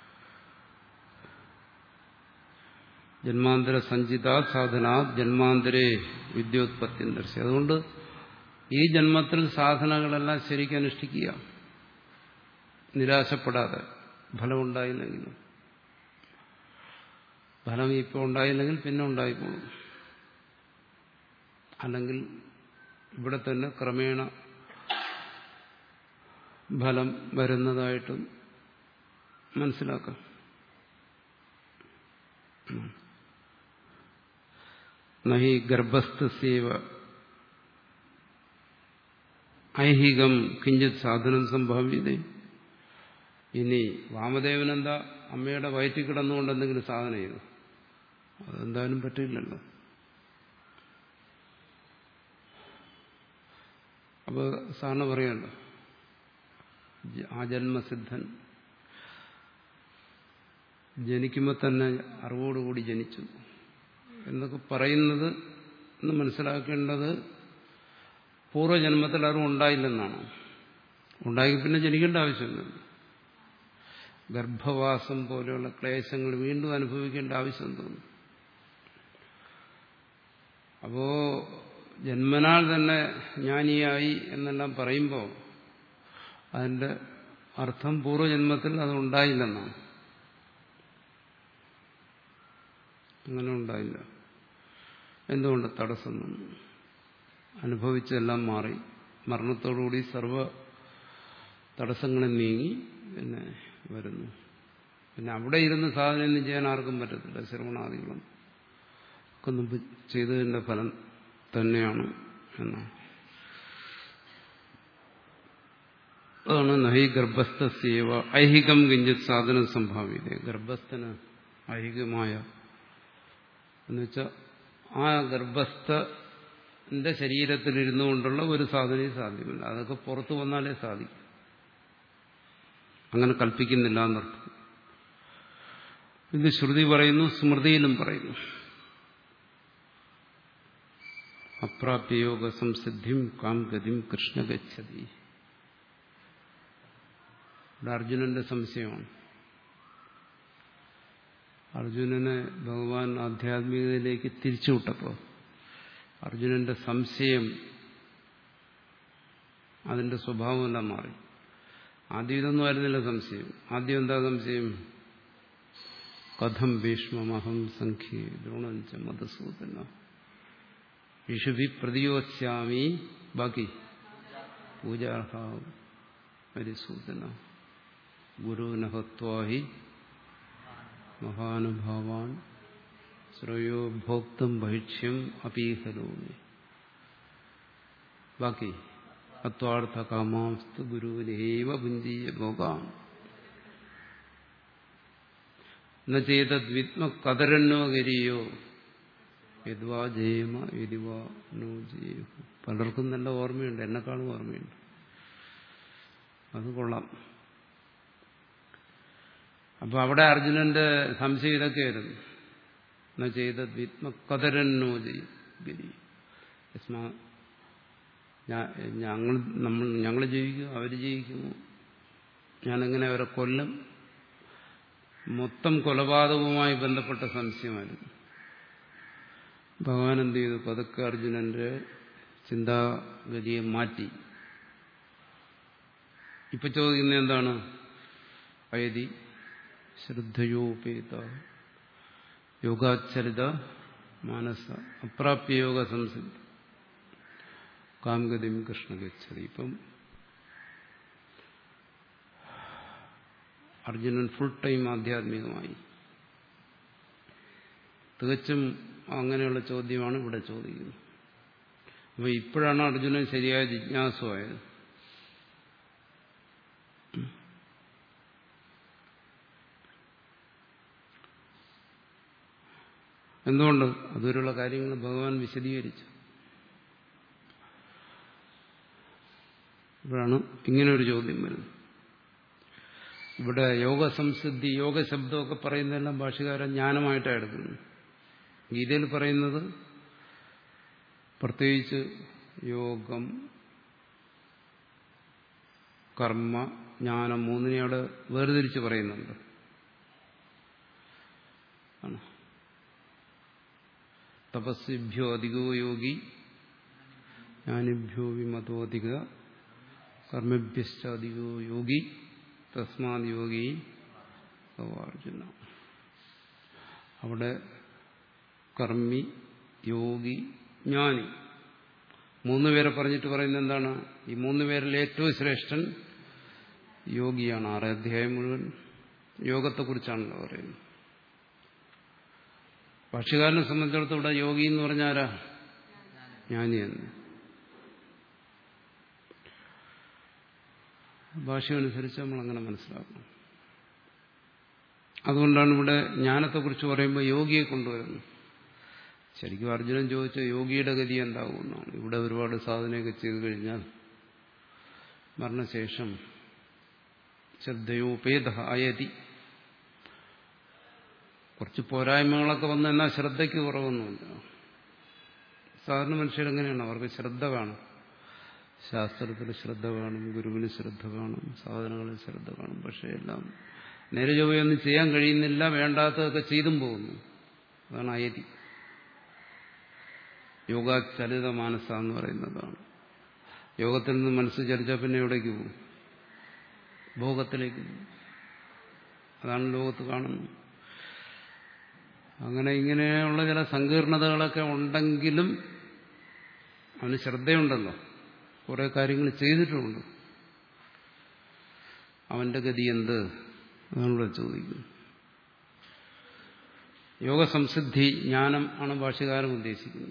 ജന്മാന്തര സഞ്ചിത സാധന ജന്മാന്തരേ വിദ്യോത്പത്തി ദർശി അതുകൊണ്ട് ഈ ജന്മത്തിൽ സാധനങ്ങളെല്ലാം ശരിക്കും അനുഷ്ഠിക്കുക നിരാശപ്പെടാതെ ഫലമുണ്ടായില്ലെങ്കിലും ഫലം ഇപ്പോൾ ഉണ്ടായില്ലെങ്കിൽ പിന്നെ ഉണ്ടായിക്കോളും അല്ലെങ്കിൽ ഇവിടെ തന്നെ ക്രമേണ ഫലം വരുന്നതായിട്ടും മനസ്സിലാക്കാം നഹി ഗർഭസ്ഥസേവ ഐഹികം കിഞ്ചിത് സാധനം സംഭവിച്ചത് ഇനി വാമദേവനെന്താ അമ്മയുടെ വയറ്റിൽ കിടന്നുകൊണ്ട് എന്തെങ്കിലും സാധന ചെയ്തു അതെന്തായാലും പറ്റില്ലല്ലോ അപ്പോൾ സാറിന് പറയല്ലോ ആ ജന്മസിദ്ധൻ ജനിക്കുമ്പോൾ തന്നെ അറിവോടുകൂടി ജനിച്ചു എന്നൊക്കെ പറയുന്നത് എന്ന് മനസ്സിലാക്കേണ്ടത് പൂർവ്വജന്മത്തിൽ അറിവ് ഉണ്ടായില്ലെന്നാണ് ഉണ്ടായി പിന്നെ ജനിക്കേണ്ട ആവശ്യമില്ല ഗർഭവാസം പോലെയുള്ള ക്ലേശങ്ങൾ വീണ്ടും അനുഭവിക്കേണ്ട ആവശ്യം തോന്നുന്നു അപ്പോ ജന്മനാൽ തന്നെ ജ്ഞാനിയായി എന്നെല്ലാം പറയുമ്പോൾ അതിന്റെ അർത്ഥം പൂർവ്വജന്മത്തിൽ അത് ഉണ്ടായില്ലെന്നാണ് അങ്ങനെ ഉണ്ടായില്ല എന്തുകൊണ്ട് തടസ്സം നിന്നു അനുഭവിച്ചെല്ലാം മാറി മരണത്തോടുകൂടി സർവ തടസ്സങ്ങളും നീങ്ങി പിന്നെ വരുന്നു പിന്നെ അവിടെ ഇരുന്ന് സാധനയൊന്നും ചെയ്യാൻ ആർക്കും പറ്റത്തില്ല ശ്രവണാദികളും ഒക്കെ മുമ്പ് ചെയ്തതിന്റെ ഫലം തന്നെയാണ് എന്നാണ് അതാണ് നഹി ഗർഭസ്ഥസേവ ഐഹികം കിഞ്ചിത് സാധനം സംഭാവിത ഗർഭസ്ഥന് ഐഹികമായ എന്നുവെച്ചാൽ ആ ഗർഭസ്ഥന്റെ ശരീരത്തിലിരുന്നു കൊണ്ടുള്ള ഒരു സാധനയും സാധ്യമല്ല അതൊക്കെ പുറത്തു വന്നാലേ സാധിക്കും അങ്ങനെ കൽപ്പിക്കുന്നില്ല എന്നർത്ഥം ഇത് ശ്രുതി പറയുന്നു സ്മൃതിയിലും പറയുന്നു അപ്രാപ്യയോഗ സംസിദ്ധിം കാംഗതിം കൃഷ്ണ ഗച്ഛതി ഇവിടെ അർജുനന്റെ സംശയമാണ് അർജുനനെ ഭഗവാൻ ആധ്യാത്മികതയിലേക്ക് തിരിച്ചുവിട്ടപ്പോൾ അർജുനന്റെ സംശയം അതിന്റെ സ്വഭാവമെല്ലാം മാറി ആദ്യം ഇതൊന്നും ആയിരുന്നില്ല സംശയം ആദ്യം എന്താ സംശയം കഥം ഭീഷ്മമഹം സംഖ്യേ ദ്രോണഞ്ച മധുസൂദന ഋഷുഭി പ്രതിയോത്സ്യാമി ബാക്കി പൂജാർഹ പരിസൂദന ഗുരുനഹത്വാഹി മഹാനുഭാവാൻ ശ്രേയോ ഭോക്തം ഭൈക്ഷ്യം അപീഹരോമി ബാക്കി അത്വാർത്ഥ കാമാസ്തു ഗുരുവിനേവ പുഞ്ചീയ ഭോഗാം എന്ന ചെയ്തദ്വിത്മ കതരന്നോ ഗരിയോ യദ്വാ ജയമ യതിവാ നോ ജയ പലർക്കും നല്ല ഓർമ്മയുണ്ട് എന്നെക്കാളും ഓർമ്മയുണ്ട് അത് കൊള്ളാം അപ്പൊ അവിടെ അർജുനന്റെ സംശയം ഇതൊക്കെയായിരുന്നു എന്ന ചെയ്തദ്വിത്മ കതരന്നോ ജയും ഗരി യസ്മാ ഞങ്ങൾ നമ്മൾ ഞങ്ങൾ ജയിക്കും അവർ ജയിക്കുമോ ഞാനെങ്ങനെ അവരെ കൊല്ലും മൊത്തം കൊലപാതകവുമായി ബന്ധപ്പെട്ട സംശയമായിരുന്നു ഭഗവാൻ എന്ത് ചെയ്തു പതുക്കെ അർജുനന്റെ ചിന്താഗതിയെ മാറ്റി ഇപ്പൊ ചോദിക്കുന്നത് എന്താണ് അയതി ശ്രദ്ധയോപേത യോഗാചരിത മാനസ അപ്രാപ്യ യോഗ സംസിദ്ധ കാംഗതിം കൃഷ്ണ ഗച്ഛതി ഇപ്പം അർജുനൻ ഫുൾ ടൈം ആധ്യാത്മികമായി തികച്ചും അങ്ങനെയുള്ള ചോദ്യമാണ് ഇവിടെ ചോദിക്കുന്നത് അപ്പൊ ഇപ്പോഴാണ് അർജുനൻ ശരിയായ ജിജ്ഞാസുവായത് എന്തുകൊണ്ട് അതുവരെയുള്ള കാര്യങ്ങൾ ഭഗവാൻ വിശദീകരിച്ചു ഇവിടാണ് ഇങ്ങനെ ഒരു ചോദ്യം വരുന്നത് ഇവിടെ യോഗസംസിദ്ധി യോഗശബ്ദമൊക്കെ പറയുന്നതെല്ലാം ഭാഷകാരൻ ജ്ഞാനമായിട്ടാണ് എടുക്കുന്നത് ഗീതയിൽ പറയുന്നത് പ്രത്യേകിച്ച് യോഗം കർമ്മ ജ്ഞാനം മൂന്നിനെ അവിടെ വേർതിരിച്ച് പറയുന്നുണ്ട് ആണ് തപസ്സിഭ്യോ അധികോ യോഗി ജ്ഞാനിഭ്യോ വിമതോധിക കർമ്മഭ്യശ്ച അധികോ യോഗി തസ്മാത് യോഗി അർജുന അവിടെ കർമ്മി യോഗി ജ്ഞാനി മൂന്ന് പേരെ പറഞ്ഞിട്ട് പറയുന്നത് എന്താണ് ഈ മൂന്ന് പേരിൽ ഏറ്റവും ശ്രേഷ്ഠൻ യോഗിയാണ് ആറ് അധ്യായം മുഴുവൻ യോഗത്തെക്കുറിച്ചാണല്ലോ പറയുന്നത് പക്ഷികാരനെ സംബന്ധിച്ചിടത്തോളം ഇവിടെ യോഗി എന്ന് പറഞ്ഞാരാ ജ്ഞാനിയെന്ന് ഭാഷയനുസരിച്ച് നമ്മൾ അങ്ങനെ മനസ്സിലാക്കണം അതുകൊണ്ടാണ് ഇവിടെ ജ്ഞാനത്തെക്കുറിച്ച് പറയുമ്പോൾ യോഗിയെ കൊണ്ടുവരുന്നത് ശരിക്കും അർജുനൻ ചോദിച്ച യോഗിയുടെ ഗതി എന്താകുമെന്നാണ് ഇവിടെ ഒരുപാട് സാധനയൊക്കെ ചെയ്തു കഴിഞ്ഞാൽ മരണശേഷം ശ്രദ്ധയോപേത അയതി കുറച്ച് പോരായ്മകളൊക്കെ വന്നു എന്നാൽ ശ്രദ്ധയ്ക്ക് കുറവൊന്നുമില്ല സാധാരണ മനുഷ്യരെങ്ങനെയാണ് അവർക്ക് ശ്രദ്ധ കാണും ശാസ്ത്രത്തിൽ ശ്രദ്ധ കാണും ഗുരുവിന് ശ്രദ്ധ കാണും സാധനങ്ങളിൽ ശ്രദ്ധ കാണും പക്ഷേ എല്ലാം നേരെ ചൊവ്വയൊന്നും ചെയ്യാൻ കഴിയുന്നില്ല വേണ്ടാത്തതൊക്കെ ചെയ്തും പോകുന്നു അതാണ് അയതി യോഗാചലിത മാനസ എന്ന് പറയുന്നതാണ് യോഗത്തിൽ നിന്ന് മനസ്സ് ചലിച്ചാൽ പിന്നെ എവിടേക്ക് പോകും ഭോഗത്തിലേക്ക് പോകും അതാണ് ലോകത്ത് കാണുന്നത് അങ്ങനെ ഇങ്ങനെയുള്ള ചില സങ്കീർണതകളൊക്കെ ഉണ്ടെങ്കിലും അവന് ശ്രദ്ധയുണ്ടല്ലോ കുറെ കാര്യങ്ങൾ ചെയ്തിട്ടുമുണ്ട് അവന്റെ ഗതി എന്ത് അതാണ് ഇവിടെ ചോദിക്കുന്നത് യോഗസംസിദ്ധി ജ്ഞാനം ആണ് ഭാഷകാരൻ ഉദ്ദേശിക്കുന്നത്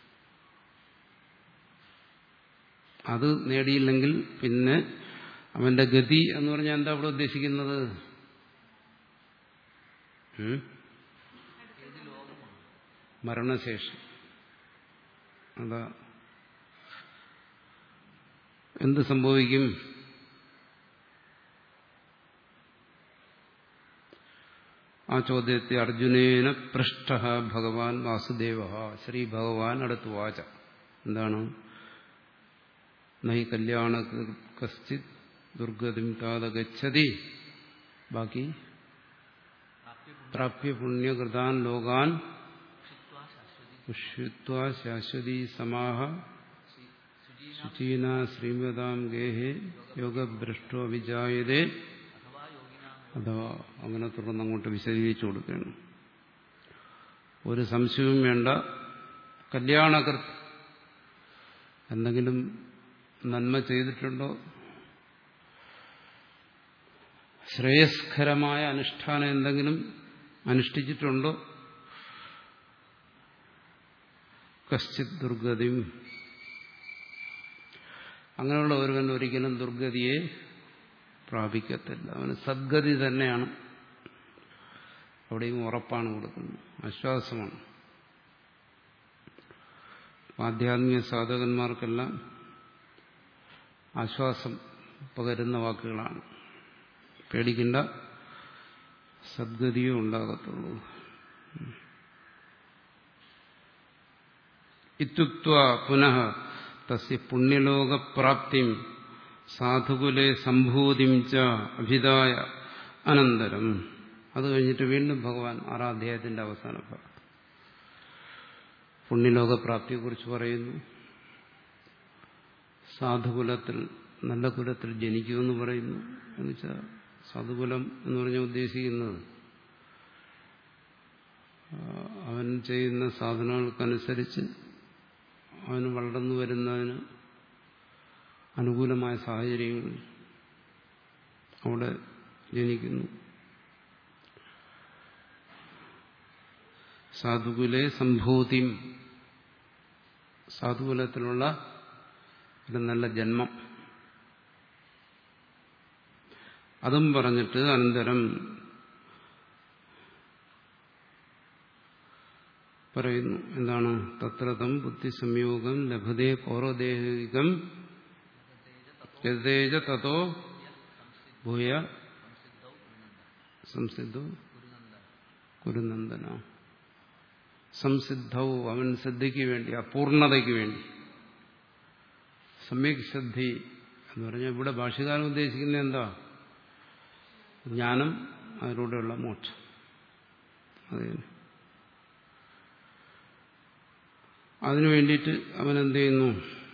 അത് നേടിയില്ലെങ്കിൽ പിന്നെ അവന്റെ ഗതി എന്ന് പറഞ്ഞാൽ എന്താ അവിടെ ഉദ്ദേശിക്കുന്നത് മരണശേഷം അതാ എന്ത് സംഭവിക്കും ആ ചോദ്യത്തെ അർജുനേന പൃഷ്ട ഭഗവാൻ വാസുദേവ ശ്രീ ഭഗവാൻ അടുത്ത് വാച എന്താണ് നൈ കല്യാണ കശ്ചിത് ദുർഗതിം താത ഗച്ഛതി ബാക്കി പ്രാപ്യ പുണ്യകൃതാൻ ലോകാൻ പുഷ്യത്വ ശാശ്വതി സമാഹ ശുചീന ശ്രീമതാം ഗേഹേ യോഗഭ്രഷ്ടോ വിജായതേ അഥവാ അങ്ങനെ തുടർന്ന് അങ്ങോട്ട് വിശദീകരിച്ചു കൊടുക്കുകയാണ് ഒരു സംശയവും വേണ്ട കല്യാണകൃത് എന്തെങ്കിലും നന്മ ചെയ്തിട്ടുണ്ടോ ശ്രേയസ്കരമായ അനുഷ്ഠാനം എന്തെങ്കിലും അനുഷ്ഠിച്ചിട്ടുണ്ടോ കശ്ചിത് ദുർഗതിയും അങ്ങനെയുള്ള ഒരുവൻ ഒരിക്കലും ദുർഗതിയെ പ്രാപിക്കത്തില്ല അവന് സദ്ഗതി തന്നെയാണ് അവിടെയും ഉറപ്പാണ് കൊടുക്കുന്നത് ആശ്വാസമാണ് ആധ്യാത്മിക സാധകന്മാർക്കെല്ലാം ആശ്വാസം പകരുന്ന വാക്കുകളാണ് പേടിക്കേണ്ട സദ്ഗതിയോ ഉണ്ടാകത്തുള്ളൂ ഇത്യുക്വ പുനഃ തസ്യ പുണ്യലോകപ്രാപ്തിം സാധുകുലെ സംഭൂതിം ച അഭിതായ അനന്തരം അത് കഴിഞ്ഞിട്ട് വീണ്ടും ഭഗവാൻ ആറാധ്യായത്തിന്റെ അവസാന ഭാഗം പുണ്യലോകപ്രാപ്തിയെക്കുറിച്ച് പറയുന്നു സാധുകുലത്തിൽ നല്ല കുലത്തിൽ ജനിക്കുമെന്ന് പറയുന്നു എന്നുവെച്ചാൽ സാധുകുലം എന്ന് പറഞ്ഞാൽ ഉദ്ദേശിക്കുന്നത് അവൻ ചെയ്യുന്ന സാധനങ്ങൾക്കനുസരിച്ച് അവന് വളർന്നു വരുന്നതിന് അനുകൂലമായ സാഹചര്യങ്ങൾ അവിടെ ജനിക്കുന്നു സാധുകുലെ സംഭൂതിം സാധുകുലത്തിലുള്ള ഒരു നല്ല ജന്മം അതും പറഞ്ഞിട്ട് അനന്തരം പറയുന്നു എന്താണ് തത്രതം ബുദ്ധിസംയോഗം ലഭതേ പൗരദേഹികം യഥേജ തതോ ഭൂയ സംസിദ്ധോ കുരുനന്ദന സംസിദ്ധവും അവൻ ശ്രദ്ധയ്ക്ക് വേണ്ടി അപൂർണതയ്ക്ക് വേണ്ടി സമ്യക് ശ്രദ്ധി എന്ന് പറഞ്ഞാൽ ഇവിടെ ഭാഷകാരൻ ഉദ്ദേശിക്കുന്നത് എന്താ ജ്ഞാനം അതിലൂടെയുള്ള മോക്ഷം അത് അതിനു വേണ്ടിയിട്ട് അവൻ എന്ത് ചെയ്യുന്നു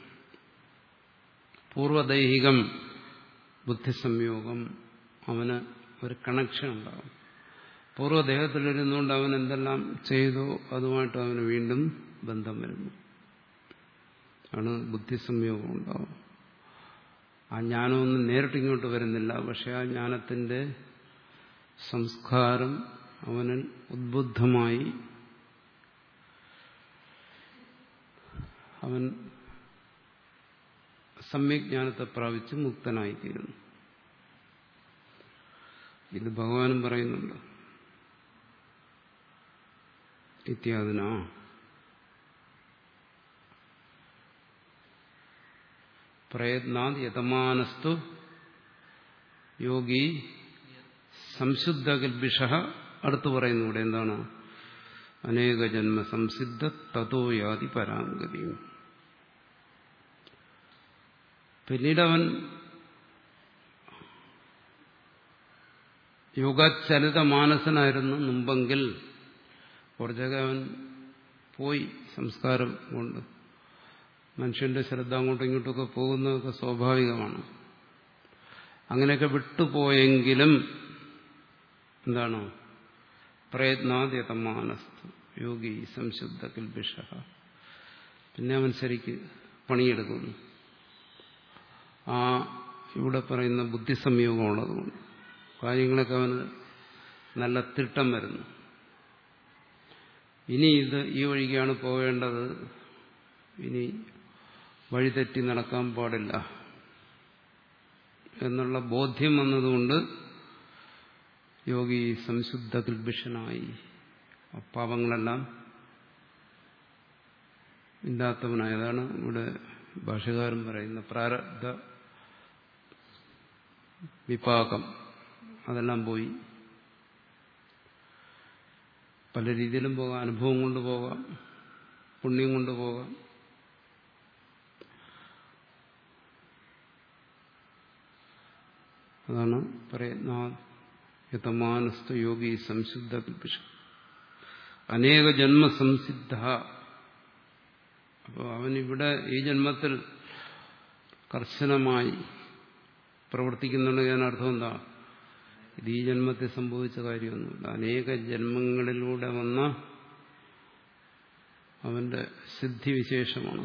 പൂർവദൈഹികം ബുദ്ധിസംയോഗം അവന് ഒരു കണക്ഷൻ ഉണ്ടാകും പൂർവ്വദേഹത്തിലിരുന്നുകൊണ്ട് അവൻ എന്തെല്ലാം ചെയ്തോ അതുമായിട്ട് അവന് വീണ്ടും ബന്ധം വരുന്നു ആണ് ബുദ്ധിസംയോഗം ഉണ്ടാവും ആ ജ്ഞാനമൊന്നും നേരിട്ടിങ്ങോട്ട് വരുന്നില്ല പക്ഷെ ആ ജ്ഞാനത്തിന്റെ സംസ്കാരം അവനിൽ ഉദ്ബുദ്ധമായി അവൻ സമ്യജ്ഞാനത്തെ പ്രാപിച്ച് മുക്തനായിത്തീരുന്നു ഇത് ഭഗവാനും പറയുന്നുണ്ട് ഇത്യാദിന പ്രയത്നാത് യതമാനസ്തു യോഗി സംശുദ്ധകൽബിഷ അടുത്ത് പറയുന്നു ഇവിടെ എന്താണ് അനേക ജന്മ സംസിദ്ധ തതോ യാതി പരാഗതിയും പിന്നീട് അവൻ യോഗചലിത മാനസനായിരുന്നു മുമ്പെങ്കിൽ കുറച്ചൊക്കെ അവൻ പോയി സംസ്കാരം കൊണ്ട് മനുഷ്യന്റെ ശ്രദ്ധ അങ്ങോട്ടും ഇങ്ങോട്ടുമൊക്കെ പോകുന്നതൊക്കെ സ്വാഭാവികമാണ് അങ്ങനെയൊക്കെ വിട്ടുപോയെങ്കിലും എന്താണ് പ്രയത്നാദ്യതമാനസ്തു യോഗി സംശുദ്ധ കിൽബിഷ പിന്നെ അവൻ ശരിക്ക് പണിയെടുക്കുന്നു ആ ഇവിടെ പറയുന്ന ബുദ്ധിസംയോഗമുള്ളതുകൊണ്ട് കാര്യങ്ങളൊക്കെ അവന് നല്ല തിട്ടം വരുന്നു ഇനി ഇത് ഈ വഴിക്കാണ് പോകേണ്ടത് ഇനി വഴിതെറ്റി നടക്കാൻ പാടില്ല എന്നുള്ള ബോധ്യം വന്നതുകൊണ്ട് യോഗി സംശുദ്ധ കിൽബിഷനായി പാപങ്ങളെല്ലാം ഇല്ലാത്തവനായതാണ് ഇവിടെ ഭാഷകാരൻ പറയുന്ന പ്രാരബ്ധ വിപാകം അതെല്ലാം പോയി പല രീതിയിലും പോകാം അനുഭവം കൊണ്ട് പോകാം പുണ്യം കൊണ്ട് പോകാം അതാണ് പറയുന്ന യഥമാനസ്ഥ യോഗി സംശുദ്ധ കൽപ്പിഷ അനേക ജന്മസംസിദ്ധ അപ്പോൾ അവനിവിടെ ഈ ജന്മത്തിൽ കർശനമായി പ്രവർത്തിക്കുന്നുണ്ട് ഞാൻ അർത്ഥം എന്താ ഇത് ഈ ജന്മത്തിൽ സംഭവിച്ച കാര്യമൊന്നുമില്ല അനേക ജന്മങ്ങളിലൂടെ വന്ന അവന്റെ സിദ്ധിവിശേഷമാണ്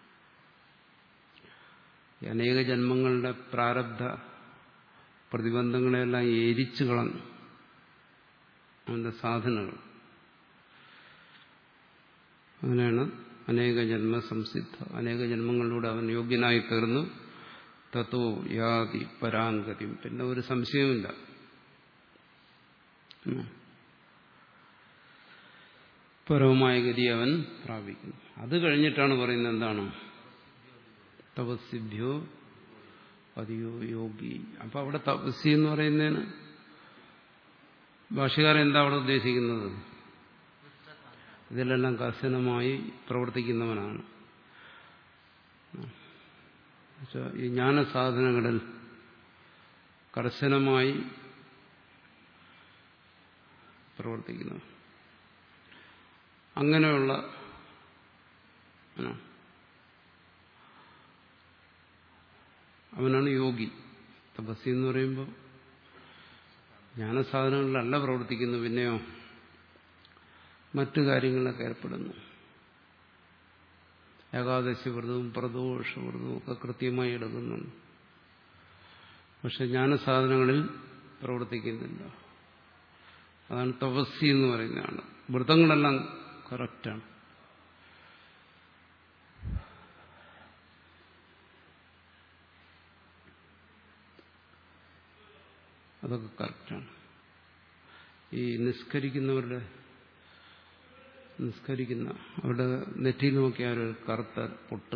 അനേക ജന്മങ്ങളുടെ പ്രാരബ്ധ പ്രതിബന്ധങ്ങളെല്ലാം എരിച്ചു കളഞ്ഞു അവന്റെ സാധനകൾ അങ്ങനെയാണ് അനേക ജന്മ സംസിദ്ധ അനേക ജന്മങ്ങളിലൂടെ അവൻ യോഗ്യനായി തീർന്നു തത്തോ യാതി പരാങ്കതി പിന്നെ ഒരു സംശയവുമില്ല ഉം. പരവുമായ ഗതി അവൻ പ്രാപിക്കുന്നു അത് കഴിഞ്ഞിട്ടാണ് പറയുന്നത് എന്താണ് തപസ്സിഭ്യോ പതിയോ യോഗി അപ്പൊ അവിടെ തപസ്സി എന്ന് പറയുന്നതിന് ഭാഷകാരൻ എന്താ അവിടെ ഉദ്ദേശിക്കുന്നത് ഇതിലെല്ലാം കർശനമായി പ്രവർത്തിക്കുന്നവനാണ് എന്നുവെച്ചാ ഈ ജ്ഞാനസാധനങ്ങളിൽ കർശനമായി പ്രവർത്തിക്കുന്നവൻ അങ്ങനെയുള്ള ആണ്. അവനാണ് യോഗി തപസ്സി എന്ന് പറയുമ്പോൾ ജ്ഞാനസാധനങ്ങളിലല്ല പ്രവർത്തിക്കുന്നു പിന്നെയോ മറ്റു കാര്യങ്ങളിലൊക്കെ ഏർപ്പെടുന്നു ഏകാദശി വ്രതവും പ്രദോഷ വ്രതവും ഒക്കെ കൃത്യമായി എടുക്കുന്നുണ്ട് പക്ഷെ ജ്ഞാനസാധനങ്ങളിൽ പ്രവർത്തിക്കുന്നില്ല അതാണ് തപസ്സി എന്ന് പറയുന്നതാണ് വ്രതങ്ങളെല്ലാം കറക്റ്റാണ് അതൊക്കെ കറക്റ്റാണ് ഈ നിസ്കരിക്കുന്നവരുടെ നിസ്കരിക്കുന്ന അവരുടെ നെറ്റിയിൽ നോക്കിയാൽ ഒരു കറുത്ത പൊട്ട്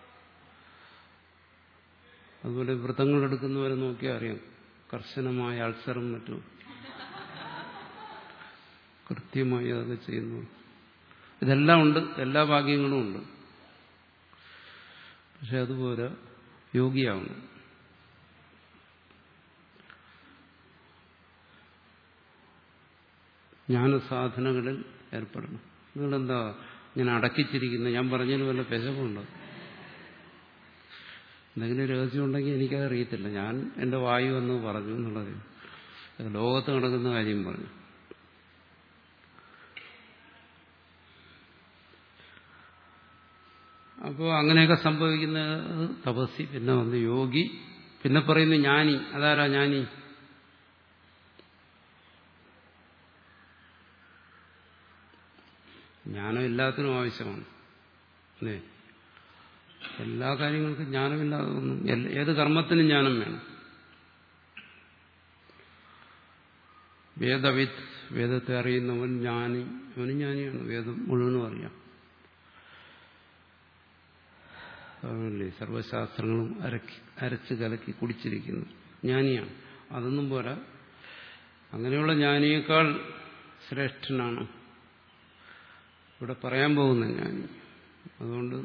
അതുപോലെ വ്രതങ്ങളെടുക്കുന്നവരെ നോക്കിയാൽ അറിയാം കർശനമായ അൾസറും മറ്റും കൃത്യമായി അതൊക്കെ ചെയ്യുന്നു ഇതെല്ലാം ഉണ്ട് എല്ലാ ഭാഗ്യങ്ങളും ഉണ്ട് പക്ഷെ അതുപോലെ യോഗിയാവണം ജ്ഞാനസാധനകളിൽ ഏർപ്പെടണം നിങ്ങളെന്താ ഞാൻ അടക്കിച്ചിരിക്കുന്നത് ഞാൻ പറഞ്ഞതിന് വല്ല പെശകുണ്ടോ എന്തെങ്കിലും രഹസ്യം ഉണ്ടെങ്കിൽ എനിക്കത് അറിയത്തില്ല ഞാൻ എൻ്റെ വായു എന്ന് പറഞ്ഞു എന്നുള്ളത് ലോകത്ത് നടക്കുന്ന കാര്യം പറഞ്ഞു അപ്പോൾ അങ്ങനെയൊക്കെ സംഭവിക്കുന്നത് തപസ്സി പിന്നെ വന്ന് യോഗി പിന്നെ പറയുന്നു ജ്ഞാനി അതാരാ ജ്ഞാനി ജ്ഞാനം എല്ലാത്തിനും ആവശ്യമാണ് അല്ലേ എല്ലാ കാര്യങ്ങൾക്കും ജ്ഞാനമില്ലാതെ ഒന്നും എല്ല- ഏത് കർമ്മത്തിനും ജ്ഞാനം വേണം വേദവിത്ത് വേദത്തെ അറിയുന്നവൻ ജ്ഞാനി അവനും ജ്ഞാനിയാണ് വേദം മുഴുവനും അറിയാം അതുകൊണ്ടല്ലേ സർവശാസ്ത്രങ്ങളും അരക്കി അരച്ച് കലക്കി കുടിച്ചിരിക്കുന്നു ജ്ഞാനിയാണ് അതൊന്നും പോരാ അങ്ങനെയുള്ള ജ്ഞാനിയേക്കാൾ ശ്രേഷ്ഠനാണ് ഇവിടെ പറയാൻ പോകുന്ന ജ്ഞാനി അതുകൊണ്ട്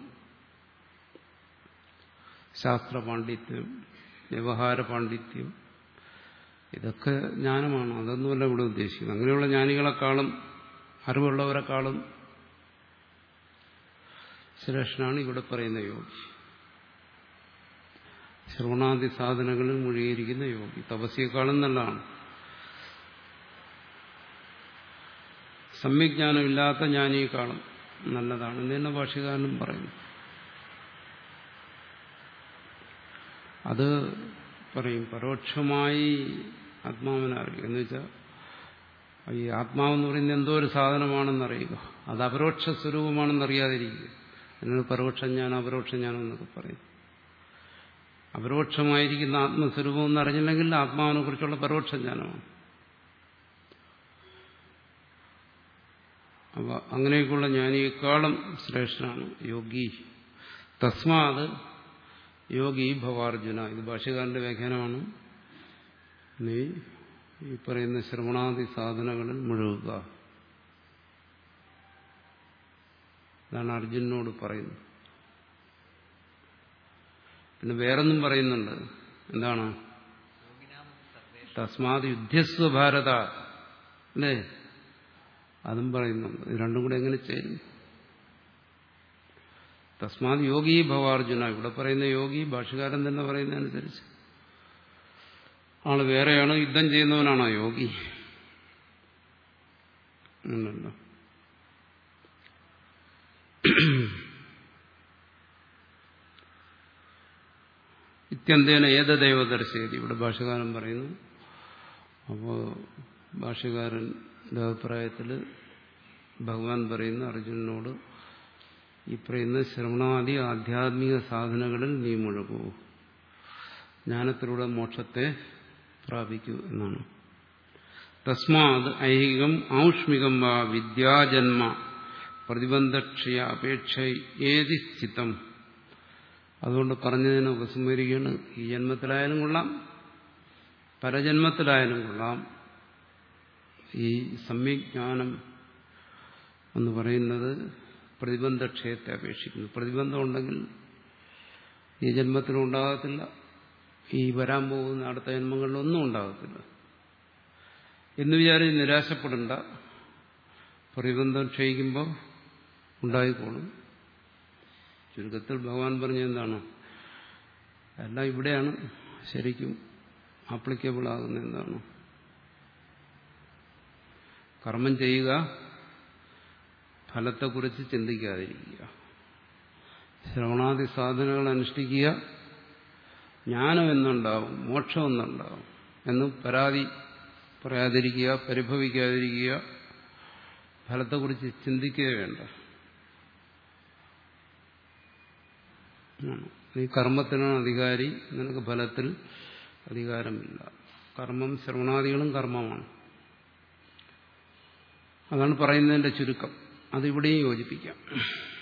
ശാസ്ത്ര പാണ്ഡിത്യം വ്യവഹാര പാണ്ഡിത്യം ഇതൊക്കെ ജ്ഞാനമാണ് അതൊന്നുമല്ല ഇവിടെ ഉദ്ദേശിക്കുന്നത് അങ്ങനെയുള്ള ജ്ഞാനികളെക്കാളും അറിവുള്ളവരെക്കാളും ശ്രേഷ്ഠനാണ് ഇവിടെ പറയുന്ന യോഗി ശ്രവണാദി സാധനങ്ങളിൽ മുഴുകിയിരിക്കുന്ന യോഗി തപസ്യേക്കാളും നല്ലതാണ് സമ്യജ്ഞാനമില്ലാത്ത ജ്ഞാനിയേക്കാളും നല്ലതാണ് എന്ന് തന്നെ ഭാഷകാരനും പറയുന്നു അത് പറയും പരോക്ഷമായി ആത്മാവിനെ അറിയുക എന്ന് വെച്ചാൽ ഈ ആത്മാവെന്ന് പറയുന്നത് എന്തോ ഒരു സാധനമാണെന്നറിയുക അത് അപരോക്ഷ സ്വരൂപമാണെന്ന് അറിയാതിരിക്കുക അതിനാണ് പരോക്ഷജ്ഞാനം അപരോക്ഷജ്ഞാനം എന്നൊക്കെ പറയും അപരോക്ഷമായിരിക്കുന്ന ആത്മസ്വരൂപം എന്ന് അറിഞ്ഞില്ലെങ്കിൽ ആത്മാവിനെ കുറിച്ചുള്ള പരോക്ഷജ്ഞാനമാണ് അപ്പൊ അങ്ങനെയൊക്കെയുള്ള ജ്ഞാനിയേക്കാളും ശ്രേഷ്ഠനാണ് യോഗി തസ്മാത് യോഗി ഭവാർജുന ഇത് ഭാഷ്യകാരന്റെ വ്യാഖ്യാനമാണ് നീ ഈ പറയുന്ന ശ്രവണാദി സാധനങ്ങളിൽ മുഴുകുക അതാണ് അർജുനോട് പറയുന്നത് പിന്നെ വേറൊന്നും പറയുന്നുണ്ട് എന്താണ് തസ്മാത് യുദ്ധസ്വ ഭാരത അല്ലേ അതും പറയുന്നുണ്ട് ഇത് രണ്ടും കൂടെ എങ്ങനെ ചേരും തസ്മാത് യോഗി ഭവാർജുന ഇവിടെ പറയുന്ന യോഗി ഭാഷകാരൻ തന്നെ പറയുന്നതനുസരിച്ച് ആള് വേറെയാണ് യുദ്ധം ചെയ്യുന്നവനാണോ യോഗി ഉണ്ടല്ലോ ഇത്യന്തേന ഏത ദൈവദർശയതി ഇവിടെ ഭാഷകാരൻ പറയുന്നു അപ്പോൾ ഭാഷകാരൻ്റെ അഭിപ്രായത്തിൽ ഭഗവാൻ പറയുന്ന അർജുനനോട് ഈ പറയുന്ന ശ്രവണാദി ആധ്യാത്മിക സാധനങ്ങളിൽ നീ മുഴുകൂ ജ്ഞാനത്തിലൂടെ മോക്ഷത്തെ പ്രാപിക്കൂ എന്നാണ് തസ്മാത് ഐഹികം ഔഷ്മികം വാ വിദ്യാജന്മ പ്രതിബന്ധക്ഷയ അപേക്ഷ ഏതി ചിത്തം അതുകൊണ്ട് പറഞ്ഞതിനെ ഉപസംഹരിക്കുകയാണ് ഈ ജന്മത്തിലായാലും കൊള്ളാം പരജന്മത്തിലായാലും കൊള്ളാം ഈ സമ്യജ്ഞാനം എന്ന് പറയുന്നത് പ്രതിബന്ധക്ഷയത്തെ അപേക്ഷിക്കുന്നു പ്രതിബന്ധം ഉണ്ടെങ്കിൽ ഈ ജന്മത്തിലും ഉണ്ടാകത്തില്ല ഈ വരാൻ പോകുന്ന അടുത്ത ജന്മങ്ങളിലൊന്നും ഉണ്ടാകത്തില്ല എന്ന് വിചാരിച്ച് നിരാശപ്പെടണ്ട പ്രതിബന്ധം ക്ഷയിക്കുമ്പോൾ ഉണ്ടായിക്കോളും ചുരുക്കത്തിൽ ഭഗവാൻ പറഞ്ഞ എന്താണ് എല്ലാം ഇവിടെയാണ് ശരിക്കും ആപ്ലിക്കബിൾ ആകുന്ന എന്താണ് കർമ്മം ചെയ്യുക ഫലത്തെക്കുറിച്ച് ചിന്തിക്കാതിരിക്കുക ശ്രവണാദി സാധനങ്ങൾ അനുഷ്ഠിക്കുക ജ്ഞാനം എന്നുണ്ടാവും മോക്ഷം എന്നുണ്ടാവും എന്ന് പരാതി പറയാതിരിക്കുക പരിഭവിക്കാതിരിക്കുക ഫലത്തെക്കുറിച്ച് ചിന്തിക്കുക വേണ്ട നീ കർമ്മത്തിനാണ് അധികാരി നിനക്ക് ഫലത്തിൽ അധികാരമില്ല കർമ്മം ശ്രവണാദികളും കർമ്മമാണ് അതാണ് പറയുന്നതിന്റെ ചുരുക്കം അതിവിടെയും യോജിപ്പിക്കാം